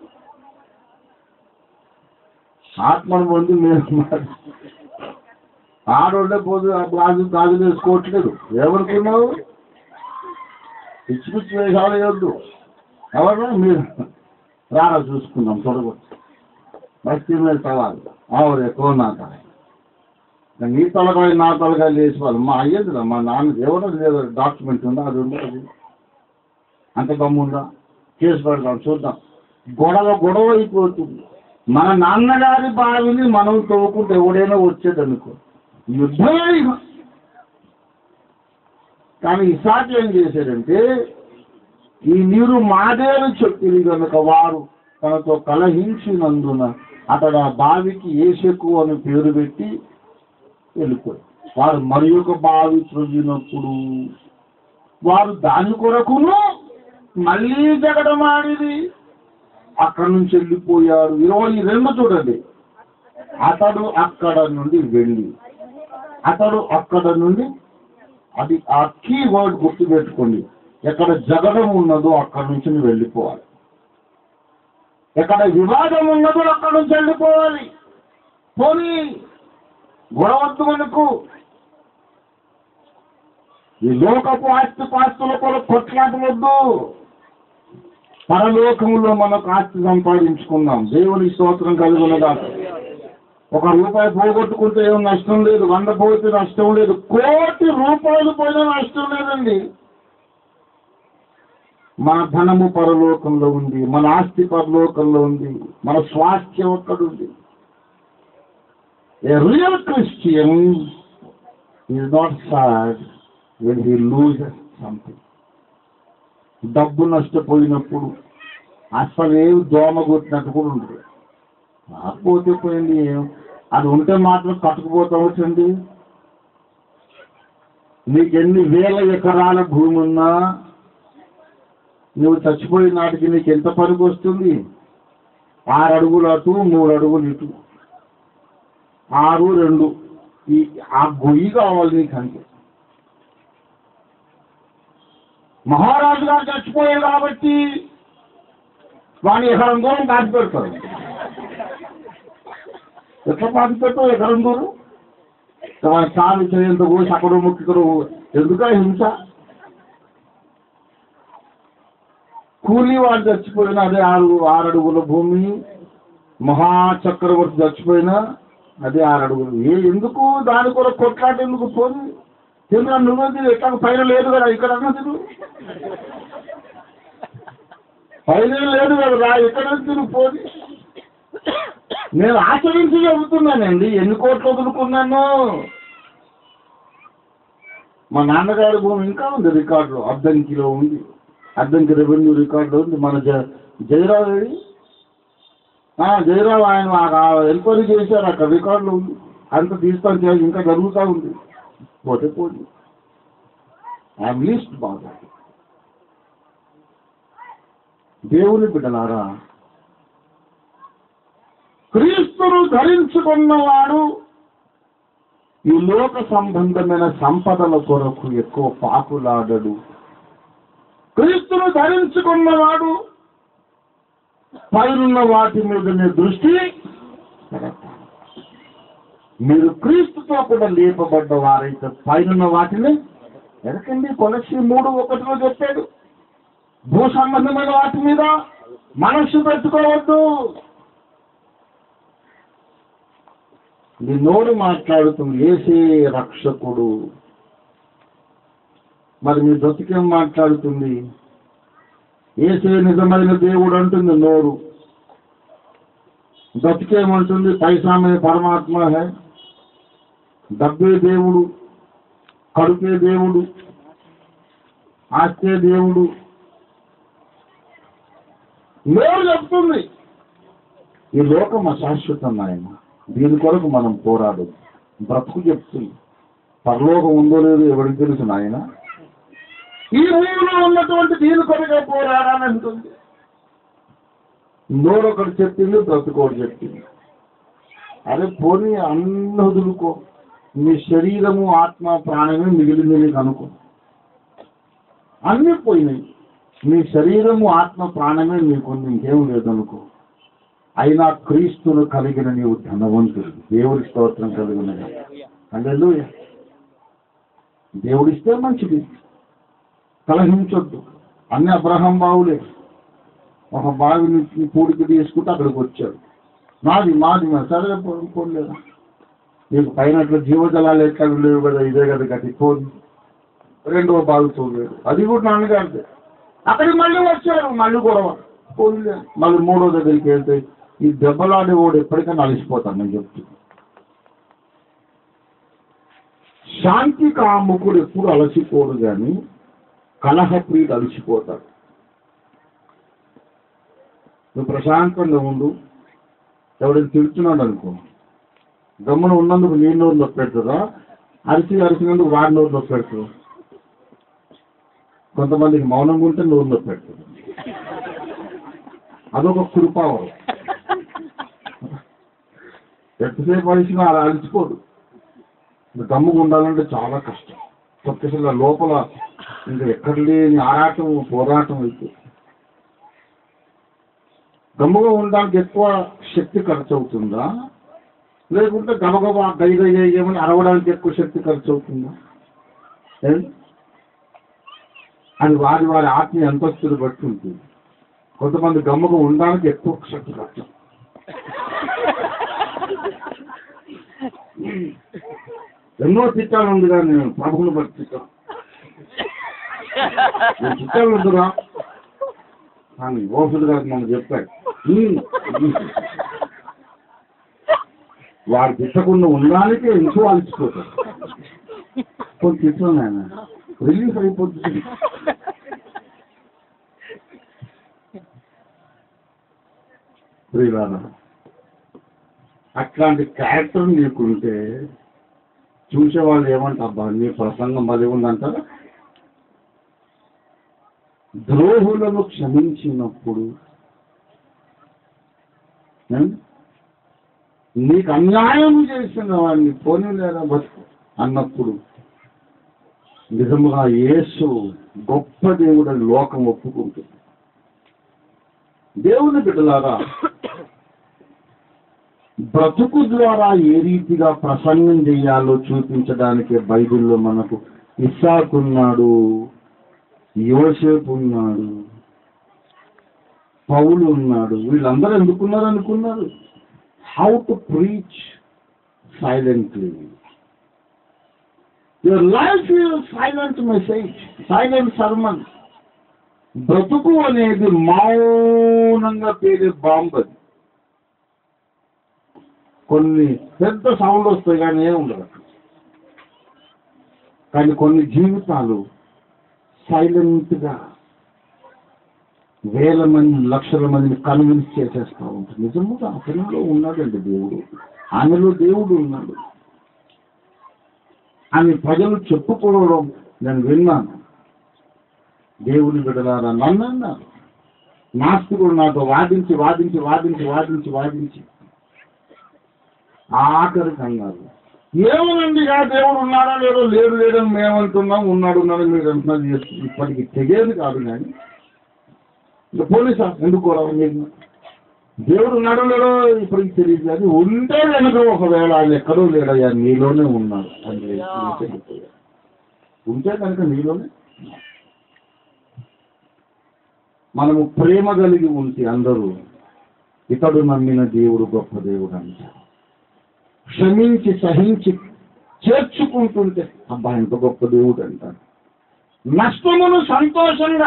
ఆత్మను పొంది మేము ఆడోళ్ళే పోదు గాజు గాజులు వేసుకోవట్లేదు ఏమనుకున్నావు పిచ్చి పిచ్చి వేషాలు వేయొద్దు ఎవరు మీరు రారా చూసుకుందాం చూడవచ్చు బస్తీ మీద సవాలు ఆవురే కోనాక నీ తలకాయ నా తలకాయ లేచి వాళ్ళు మా అయ్యేదిరా మా నాన్న ఎవరో లేదు డాక్యుమెంట్ ఉందా అది ఉందా అది అంత దమ్ముందా కేసు పెడదాం చూద్దాం గొడవ గొడవ అయిపోతుంది మన నాన్నగారి బావిని మనం తవ్వుకుంటే ఎవడైనా వచ్చేది అనుకో యుద్ధమే ఇక. కానీ ఇసాకి ఏం చేశాడంటే ఈ నీరు మాదేరు చెప్పిరి కనుక వారు తనతో కలహించినందున అతడు ఆ బావికి ఏసెకు అని పేరు పెట్టి వెళ్ళిపోయి వారు మరి ఒక బావి త్రొజినప్పుడు వారు దాని కొరకును మళ్ళీ జగడమాడిది అక్కడి నుంచి వెళ్ళిపోయారు ఇరవై రెండు చూడండి అతడు అక్కడ నుండి వెళ్ళి అతడు అక్కడ నుండి అది ఆ కీ వర్డ్ గుర్తుపెట్టుకోండి ఎక్కడ జగడం ఉన్నదో అక్కడ నుంచి నువ్వు వెళ్ళిపోవాలి ఎక్కడ వివాదం ఉన్నదో అక్కడ నుంచి వెళ్ళిపోవాలి పోనీ గొడవద్దు మనకు ఈ లోకపు ఆస్తి పాస్తుల కొరకు కొట్లాటవద్దు పరలోకములో మనకు ఆస్తి సంపాదించుకుందాం దేవుని స్తోత్రం కలుగునదా ఒక రూపాయి పోగొట్టుకుంటే ఏం నష్టం లేదు వంద పోతే నష్టం లేదు కోటి రూపాయలు పోయినా నష్టం లేదండి మన ధనము పరలోకంలో ఉంది మన ఆస్తి పరలోకంలో ఉంది మన స్వాస్థ్యం అక్కడుంది a real Christian is not sad when he lose something డబ్బు నష్టపోయినప్పుడు అసలు ఏమి దోమ కొట్టినట్టు కూడా ఉంటుంది పోతే పోయింది ఏం అది ఉంటే మాత్రం కట్టుకుపోతావచ్చండి నీకు ఎన్ని వేల ఎకరాల భూమి ఉన్నా నువ్వు చచ్చిపోయిన నాటికి నీకు ఎంత పనికి వస్తుంది ఆరు అడుగులు అటు మూడు అడుగులు ఇటు ఆరు రెండు ఈ ఆ గొయ్యి కావాలి నీకు అంతే మహారాజు గారు చచ్చిపోయారు కాబట్టి వాడిని ఎకరం దూరం దాటి పెడతారు ఎట్లా పాతి పెట్టావు ఎకరం దూరం వాడి కాలు చేయంత పోసి అక్కడ ముక్కి ఇక్కడ ఎందుక హింస కూలీ వాడు చచ్చిపోయినా అదే ఆరు ఆరు అడుగుల భూమి మహాచక్రవర్తి చచ్చిపోయినా అదే ఆరు అడుగులు ఏ ఎందుకు దాని కొరకు కొట్లాట ఎందుకు పోని ఎందుకు నువ్వే తిరుగు ఎట్లా పైన లేదు కదా ఇక్కడ అన్నా తిరుగు పైన లేదు కదా రా ఇక్కడ తిరుగు పోని నేను ఆచరించి చెబుతున్నానండి ఎన్ని కోట్లు వదులుకున్నాను మా నాన్నగారి భూమి ఇంకా ఉంది రికార్డులో అద్దంకిలో ఉంది అద్దంకి రెవెన్యూ రికార్డులో ఉంది మన జ జయరావు ఏడి? ఆ, జయరావు ఆయన ఎంక్వైరీ చేశారు అక్కడ రికార్డులో ఉంది అంత తీస్తాను చేయాలి ఇంకా జరుగుతూ ఉంది పోతే పోటీ ఐఎమ్ లీస్ట్ బాగా దేవుని బిడ్డలారా క్రీస్తును ధరించుకున్నవాడు ఈ లోక సంబంధమైన సంపదల కొరకు ఎక్కువ పాకులాడడు క్రీస్తును ధరించుకున్నవాడు పైనున్న వాటి మీద మీ దృష్టి పెడతాడు. మీరు క్రీస్తుతో కూడా లేపబడ్డ వారైతే పైనున్న వాటిని ఎరకండి కొలసి మూడు ఒకటిలో చెప్పాడు భూ సంబంధమైన వాటి మీద మనస్సు పెట్టుకోవద్దు నీ నోరు మాట్లాడుతుంది ఏసే రక్షకుడు మరి మీ బ్రతికేం మాట్లాడుతుంది ఏసే నిజమైన దేవుడు అంటుంది నోరు బ్రతికేమంటుంది పైసామే పరమాత్మ హే డబ్బే దేవుడు కడుపే దేవుడు ఆస్తే దేవుడు నోరు చెప్తుంది ఈ లోకం అశాశ్వతం ఆయన దీని కొరకు మనం పోరాడు బ్రతుకు చెప్తుంది పరలోకం ఉందో లేదో ఎవరికి తెలుసు నాయన ఈ భూమిలో ఉన్నటువంటి దీని కొరకే పోరాడాలని అంటుంది నోరు ఒకటి చెప్పింది బ్రతుకోటి చెప్పింది అరే పోనీ అన్ని వదులుకో నీ శరీరము ఆత్మ ప్రాణమే మిగిలింది నీకు అనుకో అన్నీ పోయినాయి నీ శరీరము ఆత్మ ప్రాణమే నీకుంది ఇంకేం లేదనుకో అయినా క్రీస్తును కలిగిన నీవు ధనవంతుడు దేవుడి స్తోత్రం కలిగిన హల్లెలూయా దేవుడిస్తే మంచిది కలహించొద్దు అన్ని అబ్రహం బావులే ఒక బావిని పూడికి తీసుకుంటే అక్కడికి వచ్చాడు నాది మాది మా సరే పో- పోలేదా నీకు పైన అట్లా జీవజలాలు ఎట్లా లేవు కదా ఇదే కదా గట్టి పోదు రెండవ బావి చూడలేదు అది కూడా నాన్నగారిదే అక్కడికి మళ్ళీ వచ్చారు మళ్ళీ గొడవ పోలే మళ్ళీ మూడో దగ్గరికి వెళ్తే ఈ దెబ్బలాడే వాడు ఎప్పటికైనా అలసిపోతాను నేను చెప్తున్నా శాంతి కాముకుడు ఎప్పుడు అలసిపోడు కానీ కలహప్రియుడు అలసిపోతాడు నువ్వు ప్రశాంతంగా ఉండు ఎవడైనా తిడుతున్నాడు అనుకో గమ్మున ఉన్నందుకు నీ నోరు నొప్పి పెడుతుందా అరిసి అరిసినందుకు వాడి నోరు నొప్పి పెడుతుంది కొంతమందికి మౌనంగా ఉంటే నోరు నొప్పి పెడుతుంది అదొక కృపావరం ఎంతసేపు అలిసినా అలా అలిసిపోదు దమ్ముగా ఉండాలంటే చాలా కష్టం తొక్కేసల లోపల ఇంకా ఎక్కడ లేని ఆరాటం పోరాటం అయితే దమ్ముగా ఉండడానికి ఎక్కువ శక్తి ఖర్చు అవుతుందా లేకుంటే గబగబా గై గై గయ్యమని అరవడానికి ఎక్కువ శక్తి ఖర్చు అవుతుందా ఏం? అది వారి వారి ఆత్మీయ అంతస్తులు బట్టి ఉంటుంది కొంతమంది గమ్మగా ఉండడానికి ఎక్కువ శక్తి ఖర్చు ఎన్నో చిట్టాలు ఉంది కానీ నేను ప్రభువుని బట్టి చిట్టాను నేను చిట్టాలు ఉందిరా కానీ ఓఫీస్ గారికి మనం చెప్పాడు "ఉమ్, ఉమ్." వాడు తిట్టకుండా ఉండడానికే ఎంతో అలసిపోతాడు కొన్ని తిట్లు నాయన రిలీఫ్ అయిపోతుంది ప్రియులారా అట్లాంటి క్యారెక్టర్ నీకుంటే చూసేవాళ్ళు ఏమంటారు అబ్బా నీ ప్రసంగం బలి ఉందంటారా ద్రోహులను క్షమించినప్పుడు ఏం? నీకు అన్యాయం చేసిన వాడిని పోనీలేరా బతుకు అన్నప్పుడు నిజముగా యేసు గొప్ప దేవుడని లోకం ఒప్పుకుంటుంది దేవుని బిడ్డలారా బ్రతుకు ద్వారా ఏ రీతిగా ప్రసంగం చేయాలో చూపించడానికి బైబిల్లో మనకు ఇస్సాకు ఉన్నాడు యోసేపు ఉన్నాడు పౌలు ఉన్నాడు వీళ్ళందరూ ఎందుకున్నారు అనుకున్నారు how to preach silently your life your silent message silent sermon బ్రతుకు అనేది మౌనంగా పేరే బాంబు అది కొన్ని పెద్ద సౌండ్ వస్తాయి కానీ ఏం ఉండదు అక్కడ. కానీ కొన్ని జీవితాలు సైలెంట్గా వేల మంది లక్షల మందిని కన్విన్స్ చేసేస్తూ ఉంటుంది నిజముగా అతనిలో ఉన్నాడండి దేవుడు ఆమెలో దేవుడు ఉన్నాడు అని ప్రజలు చెప్పుకోవడం నేను విన్నాను దేవుని బిడలారా నన్ను అన్నారు నాస్తికుడు నాతో వాదించి వాదించి వాదించి వాదించి వాదించి ఆఖరికి అన్నారు ఏమనండి ఆ దేవుడు ఉన్నాడా లేదో లేడు లేదని మేమంటున్నాం ఉన్నాడు ఉన్నాడు మీరు అంటున్నారు ఇప్పటికి తెగేది కాదు కానీ ఇంకా పోలీసా ఎందుకు కూడా మీకు దేవుడు ఉన్నాడో లేడో ఇప్పటికి తెలియదు కానీ ఉంటే కనుక ఒకవేళ ఆయన ఎక్కడో లేడయ్యా నీలోనే ఉన్నాడు అని చెప్పారు. ఉంటే కనుక నీలోనే ఉన్నాడు. మనము ప్రేమ కలిగి ఉంటే అందరూ ఇతడు నమ్మిన దేవుడు గొప్ప దేవుడు అంటారు క్షమించి సహించి చేర్చుకుంటుంటే అబ్బా ఎంత గొప్ప దేవుడు అంటారు నష్టమును సంతోషంగా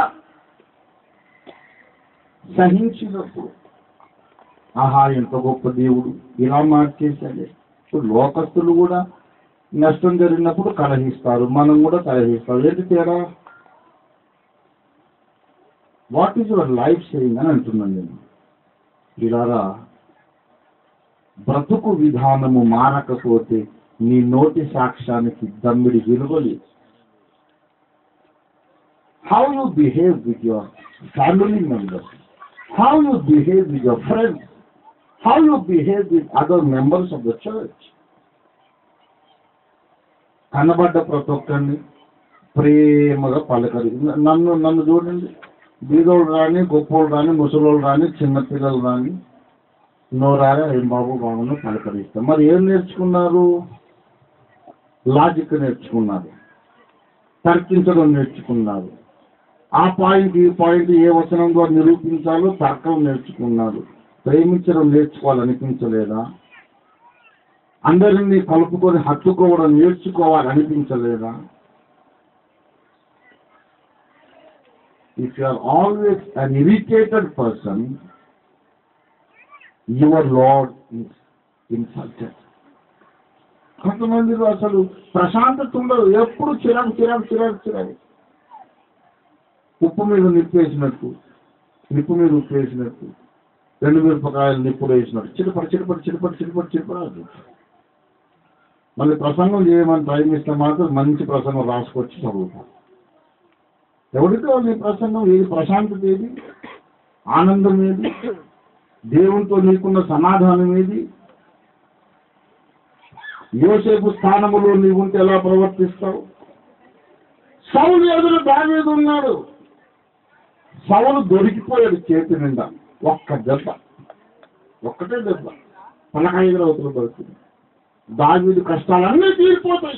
సహించినప్పుడు ఆహా ఎంత గొప్ప దేవుడు ఇలా మార్చేశాడే ఇప్పుడు లోకస్తులు కూడా నష్టం జరిగినప్పుడు కలహిస్తారు మనం కూడా కలహిస్తారు ఏంటి తేడా what is your life saying అని అంటున్నాను నేను ఇలారా బ్రతుకు విధానము మారకపోతే నీ నోటి సాక్ష్యానికి దమ్మిడి విలువలేదు how you behave with your family members how you behave with your friends how you behave with other members of the church కనబడ్డ ప్రతి ఒక్కరిని ప్రేమగా పలకరి నన్ను నన్ను చూడండి బీదోళ్ళు రాని గొప్పోళ్ళు రాని ముసలోళ్ళు రాని చిన్నపిల్లలు రాని నోరారా ఏం బాబు బాబును పలకరిస్తాం మరి ఏం నేర్చుకున్నారు లాజిక్ నేర్చుకున్నారు తర్కించడం నేర్చుకున్నారు ఆ పాయింట్ ఈ పాయింట్ ఏ వచనం ద్వారా నిరూపించాలో తర్కం నేర్చుకున్నారు ప్రేమించడం నేర్చుకోవాలనిపించలేదా అందరినీ కలుపుకొని హత్తుకోవడం నేర్చుకోవాలనిపించలేదా if you are always an irritated person your lord is insulted కొంతమందిలో అసలు ప్రశాంతత ఉండదు ఎప్పుడు చిరాకు చిరాకు చిరాకు చిరాకు ఉప్పు మీద నిప్పు వేసినట్టు నిప్పు మీద ఉప్పు వేసినట్టు రెండు మిరపకాయలు నిప్పులు వేసినట్టు చిటపడి చిటపడి చిటపడి చిటపడి చిటపడి మళ్ళీ ప్రసంగం చేయమని టైం ఇస్తే మాత్రం మంచి ప్రసంగం రాసుకొచ్చి చదువుతాం ఎవరితో నీ ప్రసంగం ఏది ప్రశాంతత ఏది ఆనందం ఏది దేవునితో నీకున్న సమాధానం ఏది యోసేపు స్థానములో నీవుంటే ఎలా ప్రవర్తిస్తావు సౌలు ఎదురు దావీదు ఉన్నాడు సౌలు దొరికిపోయాడు చేతి నిండా ఒక్క దెబ్బ ఒక్కటే దెబ్బ పలకైదు అవతల పడుతుంది దావీదు కష్టాలన్నీ తీరిపోతాయి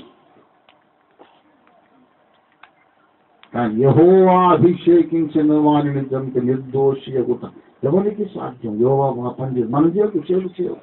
కానీ యహోవా అభిషేకించిన వారిని చంపి నిర్దోషి అగుట ఎవరికి సాధ్యం యోవా మా పని చేయదు మన చేయకు చేరు చేయవు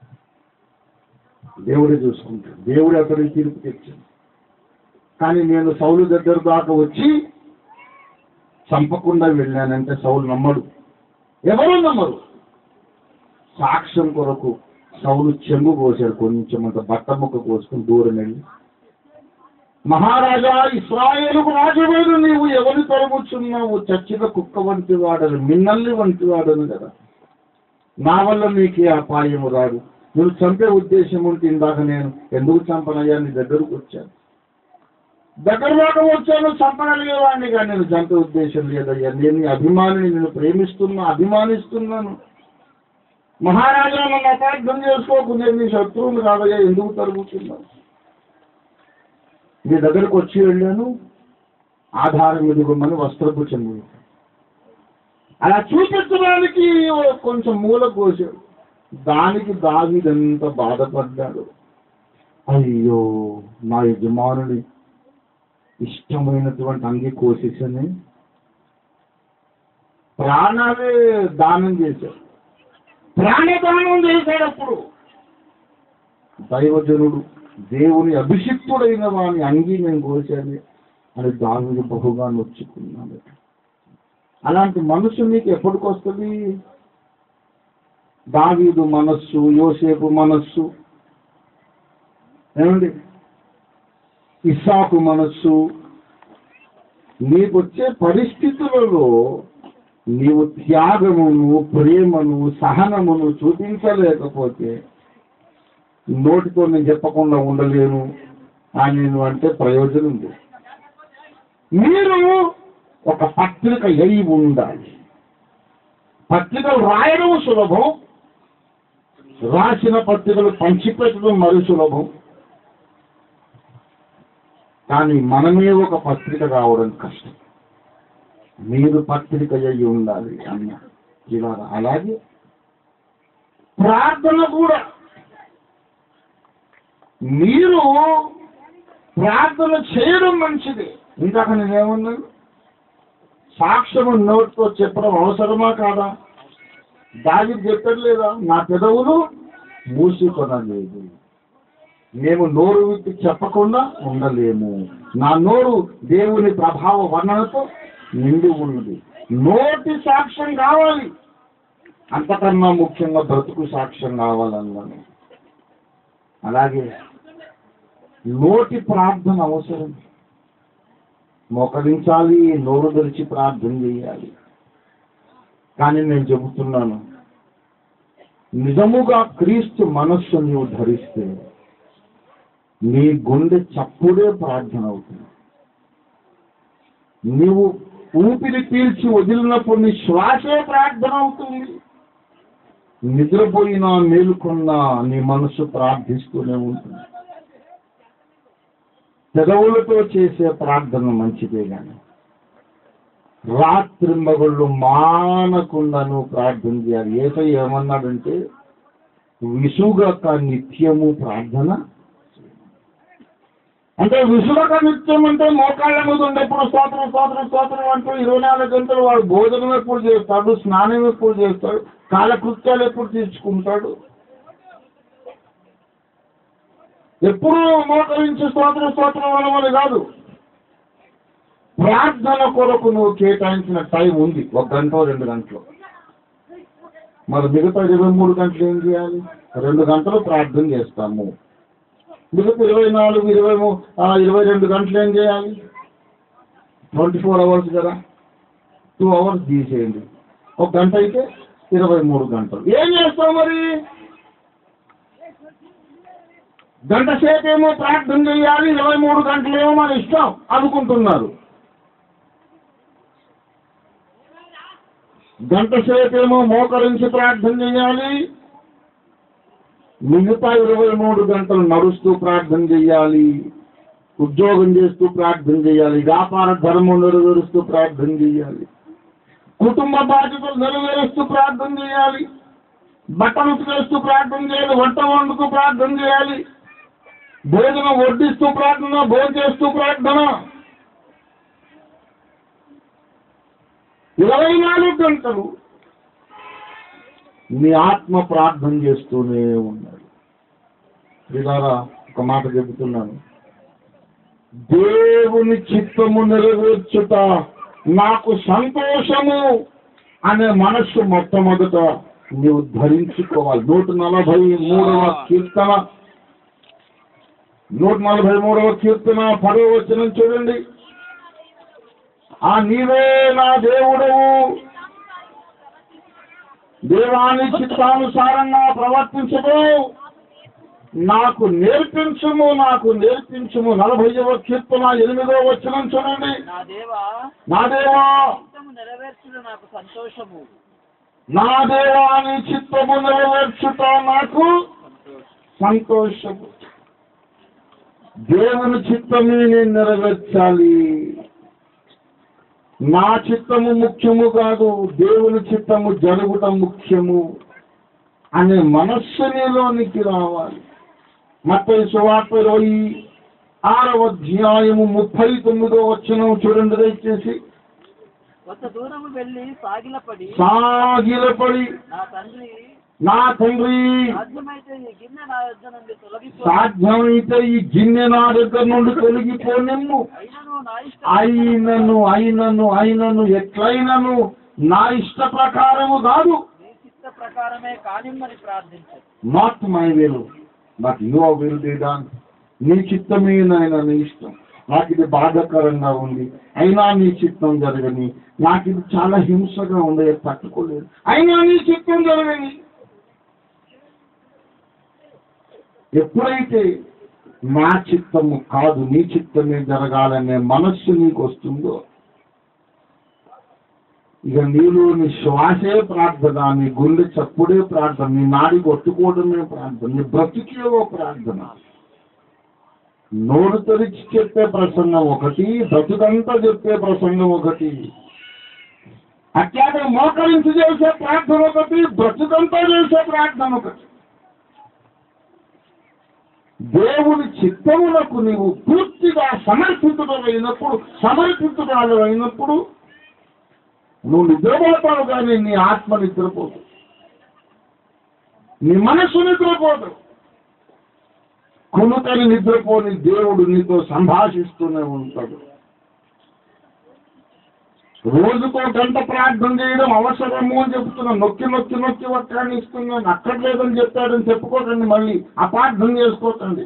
దేవుడే చూసుకుంటాడు దేవుడే అతనికి తీర్పు తెచ్చాడు కానీ నేను సౌలు దగ్గర దాకా వచ్చి చంపకుండా వెళ్ళానంటే సౌలు నమ్మడు ఎవరు నమ్మరు సాక్ష్యం కొరకు సౌలు చెంగు కోసాడు కొంచెం అంత బట్ట ముక్క కోసుకుని దూరం వెళ్ళి మహారాజా ఇస్రాయేలుకు రాజువేడు నీవు ఎవరి తరముచున్నావు చచ్చిన కుక్క వంటి వాడను మిన్నల్ని వంటి వాడను కదా నా వల్ల నీకే అపాయము రాదు నువ్వు చంపే ఉద్దేశం ఉంటే ఇందాక నేను ఎందుకు చంపనయ్యా నీ దగ్గరకు వచ్చాను దగ్గర దాకా వచ్చాను చంపగలిగేవాడిని కానీ నేను చంపే ఉద్దేశం లేదయ్యా నేను నీ అభిమానిని నేను ప్రేమిస్తున్నా అభిమానిస్తున్నాను మహారాజా నన్ను అపార్థం చేసుకోకు నేను నీ శత్రువుని కాదయ్యా ఎందుకు తరుగుతున్నావు నీ దగ్గరకు వచ్చి వెళ్ళాను ఆధారం ఎదుగుమని వస్త్రపు చెంది అలా చూపించడానికి కొంచెం మూల కోసాడు దానికి దావిదంత బాధపడ్డాడు అయ్యో నా యజమానుని ఇష్టమైనటువంటి అంగి కోసేసని ప్రాణాలే దానం చేశాడు ప్రాణదానం చేశాడు అప్పుడు దైవజనుడు దేవుని అభిషిక్తుడైన వాని అంగి నేను కోశాను అని దావిని బహుగా నొచ్చుకున్నాడు అలాంటి మనసు నీకు ఎప్పటికొస్తుంది దావీదు మనస్సు యోసేపు మనస్సు ఏమండి ఇస్సాకు మనస్సు నీకొచ్చే పరిస్థితులలో నీవు త్యాగమును ప్రేమను సహనమును చూపించలేకపోతే నోటితో నేను చెప్పకుండా ఉండలేను అని నువ్వు అంటే ప్రయోజనం లేదు మీరు ఒక పత్రిక అయి ఉండాలి పత్రికలు రాయడం సులభం రాసిన పత్రికలు పంచిపెట్టడం మరి సులభం కానీ మనమే ఒక పత్రిక రావడం కష్టం మీరు పత్రిక అయి ఉండాలి అన్న ఇలా అలాగే ప్రార్థన కూడా మీరు ప్రార్థన చేయడం మంచిది ఇందాక నేనేమన్నాను సాక్ష్యము నోటితో చెప్పడం అవసరమా కాదా దాగి చెప్పాడు లేదా నా పెదవులు మూసుకొనలేదు మేము నోరు విప్పి చెప్పకుండా ఉండలేము నా నోరు దేవుని ప్రభావ వర్ణనతో నిండి ఉన్నది నోటి సాక్ష్యం కావాలి అంతకన్నా ముఖ్యంగా బ్రతుకు సాక్ష్యం కావాలన్నాను అలాగే నోటి ప్రార్థన అవసరం మోకరించాలి నోరు తెరిచి ప్రార్థన చేయాలి కానీ నేను చెబుతున్నాను నిజముగా క్రీస్తు మనస్సు నీవు ధరిస్తే నీ గుండె చప్పుడే ప్రార్థన అవుతుంది నీవు ఊపిరి పీల్చి వదిలినప్పుడు నీ శ్వాసే ప్రార్థన అవుతుంది నిద్రపోయినా మేలుకున్నా నీ మనసు ప్రార్థిస్తూనే ఉంటుంది పెదవులతో చేసే ప్రార్థన మంచిదే కానీ రాత్రి మగుళ్ళు మానకుండా నువ్వు ప్రార్థన చేయాలి ఏసై ఏమన్నాడంటే విసుగక నిత్యము ప్రార్థన అంటే విసుగక నిత్యం అంటే మోకాళ్ళ మీద ఉండేప్పుడు స్తోత్రం స్తోత్రం స్తోత్రం అంటూ ఇరవై నాలుగు గంటలు వాడు భోజనం ఎప్పుడు చేస్తాడు స్నానం ఎప్పుడు చేస్తాడు కాలకృత్యాలు ఎప్పుడు తీర్చుకుంటాడు ఎప్పుడు మోకరించి స్తోత్రం స్తోత్రం అనమని కాదు ప్రార్థన కొరకు నువ్వు కేటాయించిన టైం ఉంది ఒక గంట రెండు గంటలు మరి మిగతా ఇరవై మూడు గంటలు ఏం చేయాలి రెండు గంటలు ప్రార్థన చేస్తాము మిగతా ఇరవై నాలుగు ఇరవై మూ ఆ, ఇరవై రెండు గంటలు ఏం చేయాలి ట్వంటీ ఫోర్ అవర్స్ కదా టూ అవర్స్ తీసేయండి ఒక గంట అయితే ఇరవై మూడు గంటలు ఏం చేస్తావు మరి గంట సేపు ఏమో ప్రార్థన చేయాలి ఇరవై మూడు గంటలు ఏమో మన ఇష్టం అనుకుంటున్నారు గంట సేపు ఏమో మోకరించి ప్రార్థన చేయాలి మిగతా ఇరవై మూడు గంటలు నడుస్తూ ప్రార్థన చేయాలి ఉద్యోగం చేస్తూ ప్రార్థన చేయాలి వ్యాపార ధర్మం నెరవేరుస్తూ ప్రార్థన చేయాలి కుటుంబ బాధ్యతలు నెరవేరుస్తూ ప్రార్థన చేయాలి బట్టలు ఉతికేస్తూ ప్రార్థన చేయాలి వంట వండుతూ ప్రార్థన చేయాలి భోజనం వడ్డిస్తూ ప్రార్థన భోజనం చేస్తూ ప్రార్థన ఇరవై నాలుగు గంటలు మీ ఆత్మ ప్రార్థన చేస్తూనే ఉన్నాడు ఇలారా ఒక మాట చెబుతున్నాను దేవుని చిత్తము నెరవేర్చుట నాకు సంతోషము అనే మనస్సు మొట్టమొదట నీవు ధరించుకోవాలి నూట నలభై మూడవ కీర్తన నూట నలభై మూడవ కీర్తన పదవ వచనం చూడండి ఆ నీవే నా దేవుడవు దేవాని చిత్తానుసారంగా ప్రవర్తించదు నాకు నేర్పించుము నాకు నేర్పించుము నలభైవ కీర్తన ఎనిమిదో వచనం చూడండి నా దేవా నా దేవా చిత్తము నెరవేర్చుట నాకు సంతోషము నా దేవా నీ చిత్తము నెరవేర్చుట నాకు సంతోషము దేవుని చిత్తమే నేను నెరవేర్చాలి నా చిత్తము ముఖ్యము కాదు దేవుని చిత్తము జరుగుట ముఖ్యము అనే మనస్సు నీలోనికి రావాలి మత్తయి సువార్త ఇరవై ఆరవ అధ్యాయము ముప్పై తొమ్మిదో వచనం చూడండి దయచేసి కొంత దూరము వెళ్ళి సాగిలపడి సాగిలపడి నా తండ్రి నా తండ్రి సాధ్యమైతే ఈ గిన్నె నా యొద్ద నుండి తొలగిపో సాధ్యమైతే ఈ గిన్నె నా దగ్గర నుండి తొలగిపోనిమ్ము అయినను నా ఇష్ట అయినను అయినను అయినను ఎట్లయినను నా ఇష్ట ప్రకారము కాదు నీ చిత్త ప్రకారమే కానిమ్మని ప్రార్థించు not my will but your will be done నీ చిత్తమే నాయన నీ ఇష్టం నాకు ఇది బాధాకరంగా ఉంది అయినా నీ చిత్తం జరగని నాకు ఇది చాలా హింసగా ఉంది అది తట్టుకోలేదు అయినా నీ చిత్తం జరగని ఎప్పుడైతే నా చిత్తము కాదు నీ చిత్తమే జరగాలనే మనస్సు నీకు వస్తుందో ఇక నీలో నీ శ్వాసే ప్రార్థన నీ గుండె చప్పుడే ప్రార్థన నీ నాడి కొట్టుకోవడమే ప్రార్థన నీ బ్రతికేవో ప్రార్థన నోరు తెరిచి చెప్పే ప్రసంగం ఒకటి బ్రతుకంతా చెప్పే ప్రసంగం ఒకటి అట్లాగే మోకరించి చేసే ప్రార్థన ఒకటి బ్రతుకంతా చేసే ప్రార్థన ఒకటి దేవుని చిత్తములకు నీవు పూర్తిగా సమర్పితుడమైనప్పుడు సమర్పితురాలు అయినప్పుడు నువ్వు నిద్రపోతావు కానీ నీ ఆత్మ నిద్రపోదు నీ మనస్సు నిద్రపోదు కునుకని నిద్రపోని దేవుడు నీతో సంభాషిస్తూనే ఉంటాడు రోజుకో గంట ప్రార్థన చేయడం అవసరము అని చెప్తున్నా నొక్కి నొక్కి నొక్కి ఒక్కడిని ఇస్తున్నాను అక్కర్లేదని చెప్పాడని చెప్పుకోకండి మళ్ళీ అపార్థం చేసుకోకండి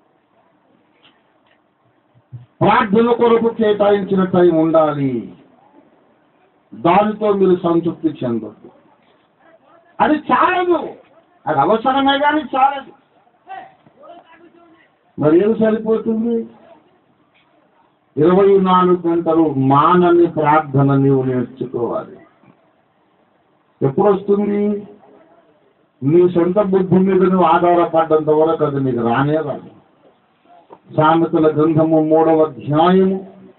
ప్రార్థన కొరకు కేటాయించిన టైం ఉండాలి దానితో మీరు సంతృప్తి చెందొద్దు అది చాలదు అది అవసరమే కానీ చాలదు మరి ఏం సరిపోతుంది ఇరవై నాలుగు గంటలు మానని ప్రార్థన నీవు నేర్చుకోవాలి ఎప్పుడు వస్తుంది నీ సొంత బుద్ధి మీద నువ్వు ఆధారపడ్డంత వరకు అది నీకు రానే రాదు సామెతల గ్రంథము మూడవ అధ్యాయము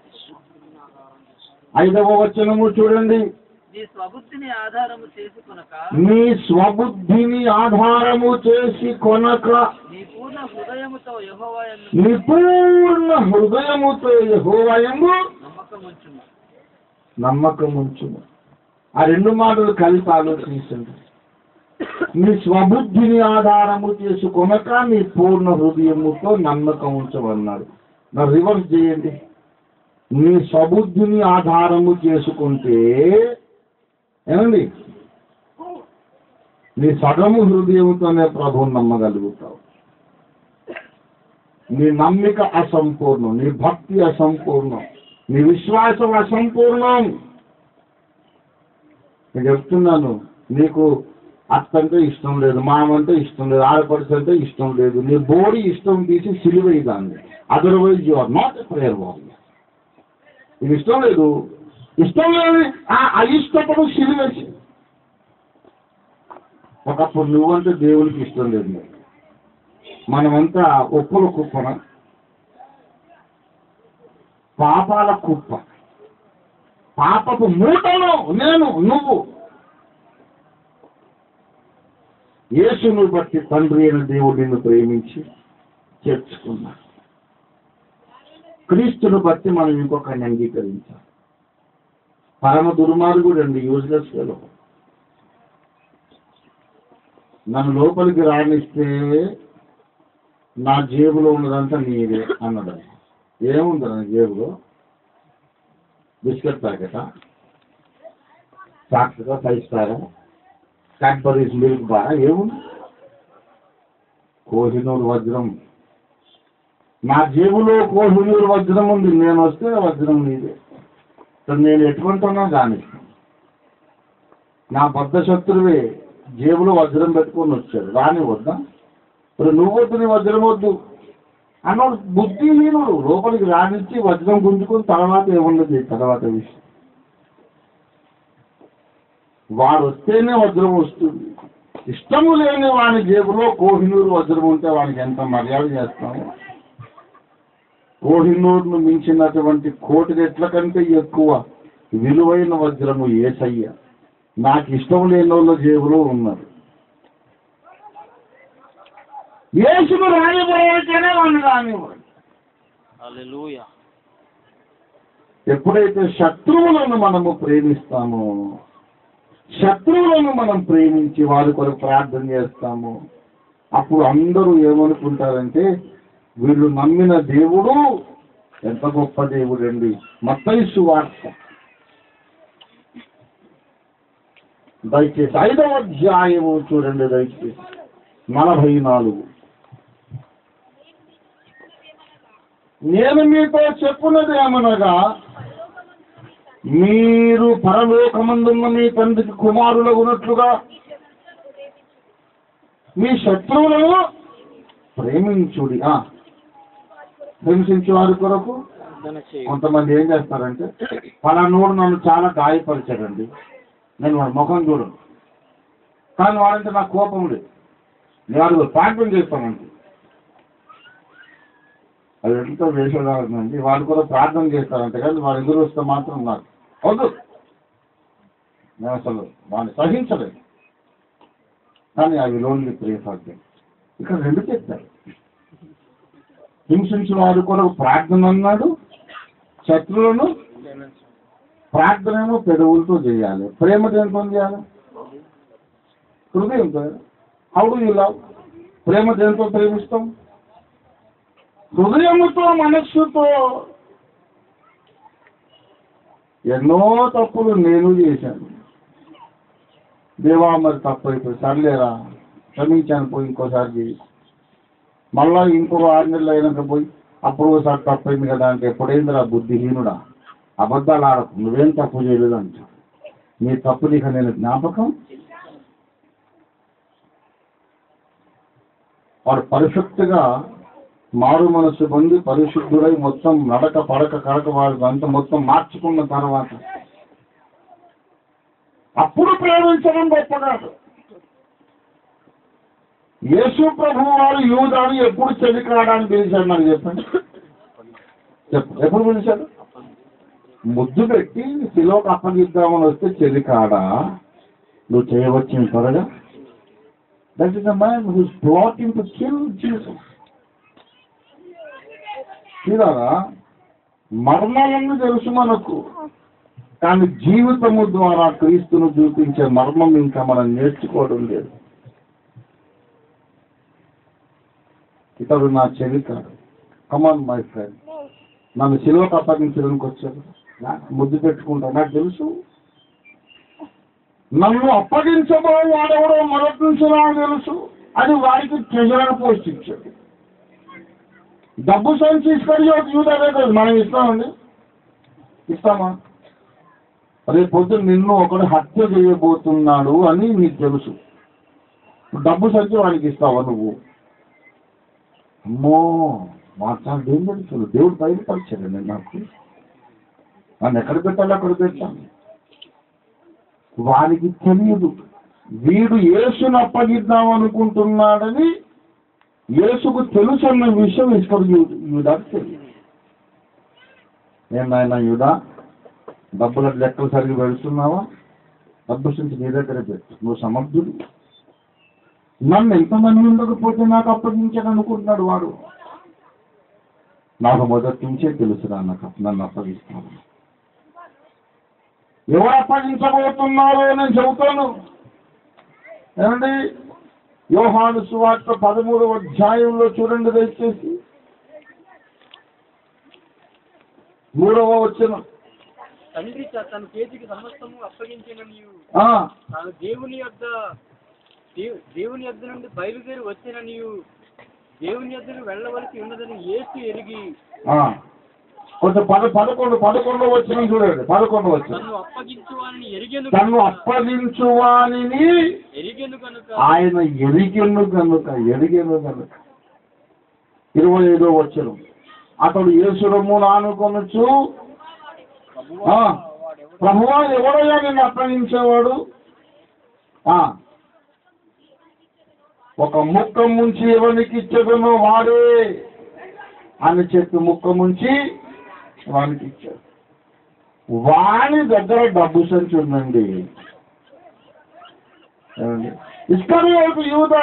ఐదవ వచనము చూడండి నీ స్వబుద్ధిని ఆధారము చేసుకొనక నీ స్వబుద్ధిని ఆధారము చేసి కొనక నీ పూర్ణ హృదయముతో యెహోవాయందు నీ పూర్ణ హృదయముతో యెహోవాయము నమ్మకముంచుము నమ్మకం ఉంచుము ఆ రెండు మాటలు కలిపి ఆలోచించండి నీ స్వబుద్ధిని ఆధారము చేసుకొనక నీ పూర్ణ హృదయముతో నమ్మకం ఉంచమన్నాడు నా రివర్స్ చేయండి నీ స్వబుద్ధిని ఆధారము చేసుకుంటే ఏమండి నీ సగము హృదయంతోనే ప్రభువు నమ్మగలుగుతావు నీ నమ్మిక అసంపూర్ణం నీ భక్తి అసంపూర్ణం నీ విశ్వాసం అసంపూర్ణం నేను చెప్తున్నాను నీకు అత్తంటే ఇష్టం లేదు మామంటే ఇష్టం లేదు ఆడపడుచు అంటే ఇష్టం లేదు నీ బోడి ఇష్టం తీసి సిలివేదాన్ని otherwise you are not a prayer warrior ఇది ఇష్టం లేదు ఇష్టం లేదు ఆ అయిష్టపడు సిలివేసి ఒకప్పుడు నువ్వంటే దేవునికి ఇష్టం లేదు నీకు. మనమంతా ఒప్పుల కుప్పన పాపాల కుప్ప పాపపు మూటను నేను నువ్వు యేసును బట్టి తండ్రి అయిన దేవుడు నిన్ను ప్రేమించి చేర్చుకున్నా క్రీస్తును బట్టి మనం ఇంకొకరిని అంగీకరించాలి పరమ దుర్మార్గుడు అండి యూజ్లెస్ ఫెలో నన్ను లోపలికి రాణిస్తే నా జేబులో ఉన్నదంతా నీదే అన్నాడు ఏముంది నా జేబులో బిస్కెట్ ప్యాకెటా చాక్లెటా ఫైవ్ స్టారా క్యాడ్బరీస్ మిల్క్ బారా ఏముంది కోహినూరు వజ్రం నా జేబులో కోహినూరు వజ్రం ఉంది నేను వస్తే ఆ వజ్రం నీదే సో నేను ఎటువంటినా కానీ నా బద్ధ శత్రువే జేబులో వజ్రం పెట్టుకొని వచ్చాడు రాని వద్దా ఇప్పుడు నువ్వు వద్దు నీ వజ్రం వద్దు అన్నాడు బుద్ధిహీనుడు లోపలికి రానిచ్చి వజ్రం గుంజుకుని తర్వాత ఏమున్నది తర్వాత విషయం వాడు వస్తేనే వజ్రం వస్తుంది ఇష్టము లేని వాని జేబులో కోహినూరు వజ్రం ఉంటే వానికి ఎంత మర్యాద చేస్తాము కోహినూరును మించినటువంటి కోటి రెట్ల కంటే ఎక్కువ విలువైన వజ్రము ఏసయ్య నాకు ఇష్టం లేని వాళ్ళ జేబులో ఉన్నది యేసుకు రానివ్వడానికైనా వాడిని రానివ్వండి హల్లెలూయా ఎప్పుడైతే శత్రువులను మనము ప్రేమిస్తామో శత్రువులను మనం ప్రేమించి వారి కొరకు ప్రార్థన చేస్తాము అప్పుడు అందరూ ఏమనుకుంటారంటే వీళ్ళు నమ్మిన దేవుడు ఎంత గొప్ప దేవుడు అండి మత్తైసు వార్త దయచేసి ఐదవ అధ్యాయము చూడండి దయచేసి నలభై నాలుగు నేను మీతో చెప్పున్నది ఏమనగా మీరు పరలోకమందున్న మీ తండ్రికి కుమారులు ఉన్నట్లుగా మీ శత్రువులను ప్రేమించుడి ఆ, హింసించే వారి కొరకు ప్రార్థన చేయి కొంతమంది ఏం చేస్తారంటే పలానోడు నన్ను చాలా గాయపరిచాడండి నేను వాడి ముఖం చూడను కానీ వాడంటే నాకు కోపం లేదు నేను వాడు ప్రార్థన చేస్తానండి అది ఎంతో వేసేదానండి వాడు కూడా ప్రార్థన చేస్తారంటే కానీ వాడు ఎదురు వస్తే మాత్రం నాకు వద్దు నేను అసలు వాడిని సహించలేదు కానీ అవి లోన్లీ ప్రేసాధ్యం ఇక్కడ రెండు చెప్పారు హింసించిన వాడు కూడా ప్రార్థన అన్నాడు శత్రువులను ప్రార్థన ఏమో పెదవులతో చేయాలి ప్రేమ దేంతో చేయాలి హృదయంతో హౌ డు యూ లవ్ ప్రేమ దేంతో ప్రేమిస్తాం హృదయముతో మనస్సుతో ఎన్నో తప్పులు నేను చేశాను దేవా మరి తప్పు అయిపోయి సర్లేరా క్షమించాను పోయి ఇంకోసారి చేయి మళ్ళా ఇంకో ఆరు నెలలు అయినాక పోయి అప్పుడు ఒకసారి తప్పు అయింది కదా అంటే ఎప్పుడైందిరా బుద్ధిహీనుడా అబద్ధాలు ఆడకు నువ్వేం తప్పు చేయలేదు అంట నీ తప్పు నీకు నేను జ్ఞాపకం వాడు పరిశుద్ధిగా మారు మనసు పొంది పరిశుద్ధుడై మొత్తం నడక పడక కడక వాడు అంత మొత్తం మార్చుకున్న తర్వాత అప్పుడు ప్రేమించడం గొప్ప కాదు యేసు ప్రభు వారు యూదాను ఎప్పుడు చెవి కావడానికి పిలిచాడు నాకు చెప్పండి చెప్పు ఎప్పుడు పిలిచాడు ముద్దు పెట్టి శిలోకి అప్పగిద్దామని వస్తే చెవి కాడా నువ్వు చేయవచ్చిన త్వరగా that is the man who's plotting to kill Jesus చూడారా మర్మాలన్నీ తెలుసు మనకు కానీ జీవితము ద్వారా క్రీస్తును చూపించే మర్మం ఇంకా మనం నేర్చుకోవడం లేదు ఇతడు నా చెవి కాడు కమాన్ మై ఫ్రెండ్ నన్ను సిలువకు అప్పగించడానికి వచ్చాడు నాకు ముద్దు పెట్టుకుంటా నాకు తెలుసు నన్ను అప్పగించబో వాడెవడో మొదటి నుంచి నాకు తెలుసు అది వాడికి ట్రెజరర్ పోస్ట్ ఇచ్చాడు డబ్బు సంచి ఇసుకొని యూదరే కాదు మనం ఇస్తామండి ఇస్తామా రేపు పొద్దున్న నిన్ను ఒకడు హత్య చేయబోతున్నాడు అని నీకు తెలుసు డబ్బు సంచి వాడికి ఇస్తావా నువ్వు అమ్మో వాడు చాలా డేంజర్ చూడు దేవుడు బయలుపరిచాడండి నాకు నన్ను ఎక్కడ పెట్టాలో అక్కడ పెట్టాను వానికి తెలియదు వీడు యేసును అప్పగిద్దాం అనుకుంటున్నాడని యేసుకు తెలుసు అన్న విషయం ఇస్తాడు యూదాకు తెలియదు నేను ఆయన యూదా డబ్బుల లెక్కలు సరిగ్గా పెడుతున్నావా డబ్బు నుంచి నీ దగ్గర పెట్టు నువ్వు సమర్థుడు నన్ను ఎంతమంది ఉండకపోతే నాకు అప్పగించాడు అనుకుంటున్నాడు వాడు నాకు మొదటి నుంచే తెలుసురా నాకు నన్ను అప్పగిస్తాను ఎవరు అప్పగించబోతున్నారో నేను చెబుతాను ఏమండి యోహాను సువార్త పదమూడవ అధ్యాయంలో చూడండి దయచేసి మూడవ వచ్చిన తండ్రి త- తన చేతికి సమస్తము అప్పగించిన నీవు ఆ, తాను దేవుని యొద్ద దేవు- దేవుని యొద్ద నుండి బయలుదేరి వచ్చిన నీవు దేవుని యొద్దకు వెళ్ళవలసి ఉన్నదని ఏసు ఎరిగి ఆ. కొంచెం పద పదకొండు పదకొండు వచ్చిన చూడండి పదకొండు వచ్చిన తన్ను అప్పగించు వారిని ఎరిగెను తను అప్పగించు వానిని ఎరిగెను కనుక ఆయన ఎరిగెను కనుక ఎరిగెను కనుక ఇరవై ఐదో వచ్చిన అతడు యేసురము నానుకొనొచ్చు ఆ, ప్రభువా ఎవడయ్యా నిన్ను అప్పగించేవాడు ఆ, ఒక ముక్క ముంచి ఎవరికి ఇచ్చదనో వాడే అని చెప్పి ముక్క ముంచి వానికి ఇచ్చాడు వాని దగ్గర డబ్బు సంచి ఉందండి ఏమండి? ఇస్కరియోకు యూద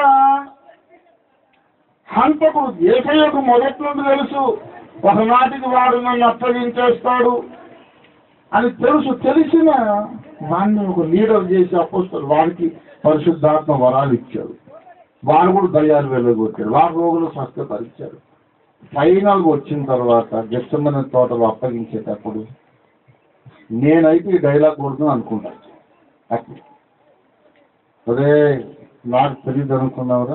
హంతకుడు ఏసయ్యకు మొదటి నుండి తెలుసు ఒకనాటికి వాడు నన్ను అప్పగించేస్తాడు అని తెలుసు తెలిసిన వాడిని ఒక లీడర్ చేసి అపోస్తారు వాడికి పరిశుద్ధాత్మ వరాలు ఇచ్చాడు వాడు కూడా దయ్యాలు వెళ్ళగొట్టాడు వాడు రోగులు స్వస్థపరిచాడు ఫైనల్ వచ్చిన తర్వాత గెచ్చమని తోటలో అప్పగించేటప్పుడు నేనైతే ఈ డైలాగ్ కొడుతున్నా అనుకుంటా అప్పుడు అదే నాకు తెలియదు అనుకున్నావురా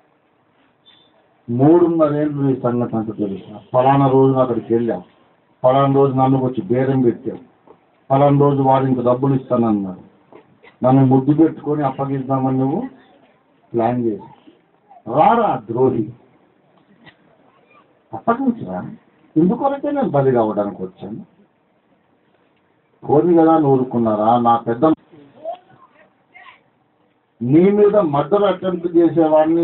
మూడున్నరేళ్ళు ఈ సంగతి అంతా తెలుసు ఫలానా రోజు నా అక్కడికి వెళ్ళాం ఫలానా రోజు నన్ను వచ్చి బేరం పెట్టాం ఫలానా రోజు వాడు ఇంక డబ్బులు ఇస్తానన్నాడు నన్ను ముద్దు పెట్టుకొని అప్పగిద్దామని నువ్వు ప్లాన్ చేసి రారా ద్రోహి అప్పగించరా ఎందుకొరకే నేను బలి కావడానికి వచ్చాను కోరి కదా నూరుకున్నారా నా పెద్ద నీ మీద మర్డర్ అటెంప్ట్ చేసేవాడిని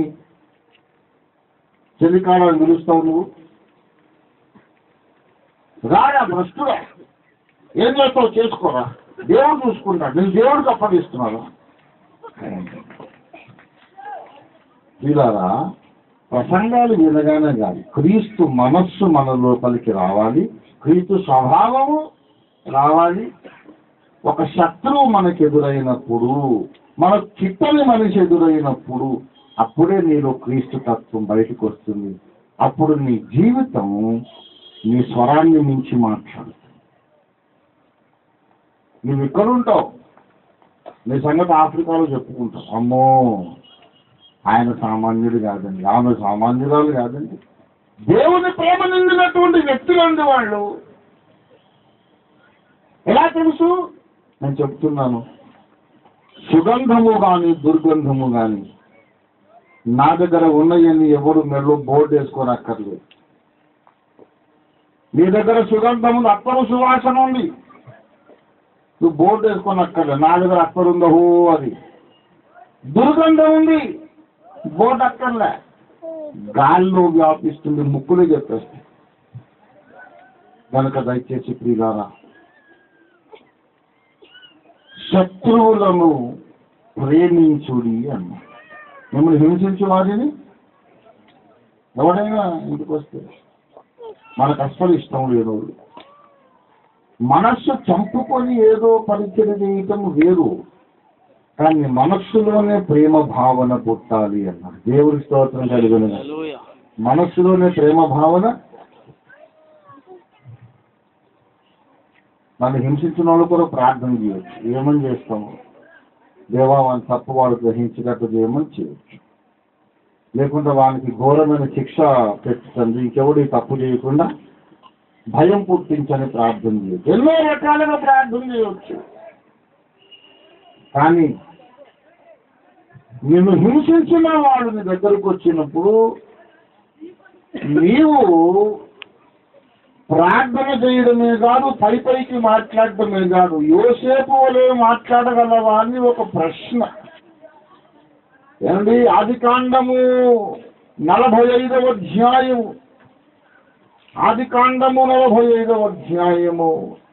చెలికాడని పిలుస్తావు నువ్వు రాడా భ్రష్టుడా ఏం చేస్తావు చేసుకోరా దేవుడు చూసుకుంటాడు నేను దేవుడికి అప్పగిస్తున్నాను వీళ్ళారా ప్రసంగాలు వినగానే కాదు క్రీస్తు మనస్సు మన లోపలికి రావాలి క్రీస్తు స్వభావము రావాలి ఒక శత్రువు మనకు ఎదురైనప్పుడు మన చిట్టని మనిషి ఎదురైనప్పుడు అప్పుడే నీలో క్రీస్తు తత్వం బయటకు వస్తుంది అప్పుడు నీ జీవితం నీ స్వరాన్ని మించి మాట్లాడుతుంది నువ్వు ఇక్కడ ఉంటావు నీ సంగతి ఆఫ్రికాలో చెప్పుకుంటావు అమ్మో ఆయన సామాన్యుడు కాదండి ఆమె సామాన్యురాలు కాదండి దేవుని ప్రేమ నిండినటువంటి వ్యక్తులండి వాళ్ళు ఎలా తెలుసు నేను చెప్తున్నాను సుగంధము కానీ దుర్గంధము కానీ నా దగ్గర ఉన్నాయని ఎవడు మెడలో బోర్డు వేసుకొని అక్కర్లేదు నీ దగ్గర సుగంధం ఉంది అత్తరు సువాసన ఉంది నువ్వు బోర్డు వేసుకొని అక్కర్లేదు నా దగ్గర అత్తరు ఉందో హో అది దుర్గంధం ఉంది బోర్డు అక్కర్లే గాల్లో వ్యాపిస్తుంది ముక్కులే చెప్పేస్తుంది కనుక దయచేసి ప్రియులారా శత్రువులను ప్రేమించుడి అన్న మిమ్మల్ని హింసించు వారిని ఎవడైనా ఇంటికి వస్తే మనకు అస్సలు ఇష్టం లేదు మనస్సు చంపుకొని ఏదో పరిచయం చేయటం వేరు కానీ మనస్సులోనే ప్రేమ భావన పుట్టాలి అన్నారు దేవుడి స్తోత్రం కలిగిన హల్లెలూయా మనస్సులోనే ప్రేమ భావన నన్ను హింసించిన వాళ్ళు కూడా ప్రార్థన చేయొచ్చు ఏమని చేస్తాము దేవా వాని తప్పు వాడు గ్రహించినట్టు చేయమని చేయొచ్చు లేకుంటే వానికి ఘోరమైన శిక్ష పెట్టండి ఇంకెవడు ఈ తప్పు చేయకుండా భయం పుట్టించని ప్రార్థన చేయొచ్చు ఎన్నో రకాలుగా ప్రార్థన చేయొచ్చు కానీ నిన్ను హింసించిన వాడు నీ దగ్గరకు వచ్చినప్పుడు నీవు ప్రార్థన చేయడమే కాదు పై పైకి మాట్లాడటమే కాదు యోసేపు వలె మాట్లాడగలవా అని ఒక ప్రశ్న ఏమండి ఆది కాండము నలభై ఐదవ అధ్యాయము ఆది కాండము నలభై ఐదవ అధ్యాయము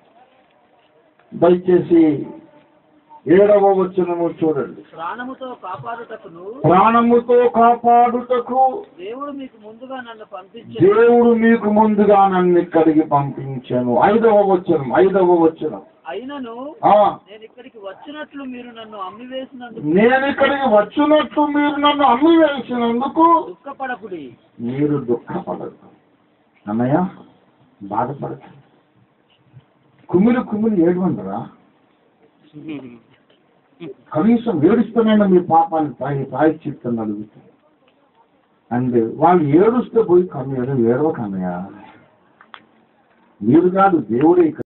దయచేసి ఏడవ వచనము చూడండి ప్రాణముతో కాపాడుటకును ప్రాణముతో కాపాడుటకు దేవుడు మీకు ముందుగా నన్ను పంపించి దేవుడు మీకు ముందుగా నన్ను ఇక్కడికి పంపించాను ఐదవ వచనం ఐదవ వచనం అయినను ఆ, నేను ఇక్కడికి వచ్చినట్లు మీరు నన్ను అమ్మివేసినందుకు నేను ఇక్కడికి వచ్చినట్టు మీరు నన్ను అమ్మి వేసినందుకు దుఃఖపడకుడి మీరు దుఃఖపడదు అన్నయ్య బాధపడదు కుమిలి కుమిలి ఏడవండరా కనీసం ఏడుస్తూనైనా మీ పాపాన్ని తాగి ప్రాయశ్చిత్తం అడుగుతుంది అండ్ వాళ్ళు ఏడుస్తే పోయి కన్నయ్య ఏడవ కన్నయ్య మీరు కాదు దేవుడే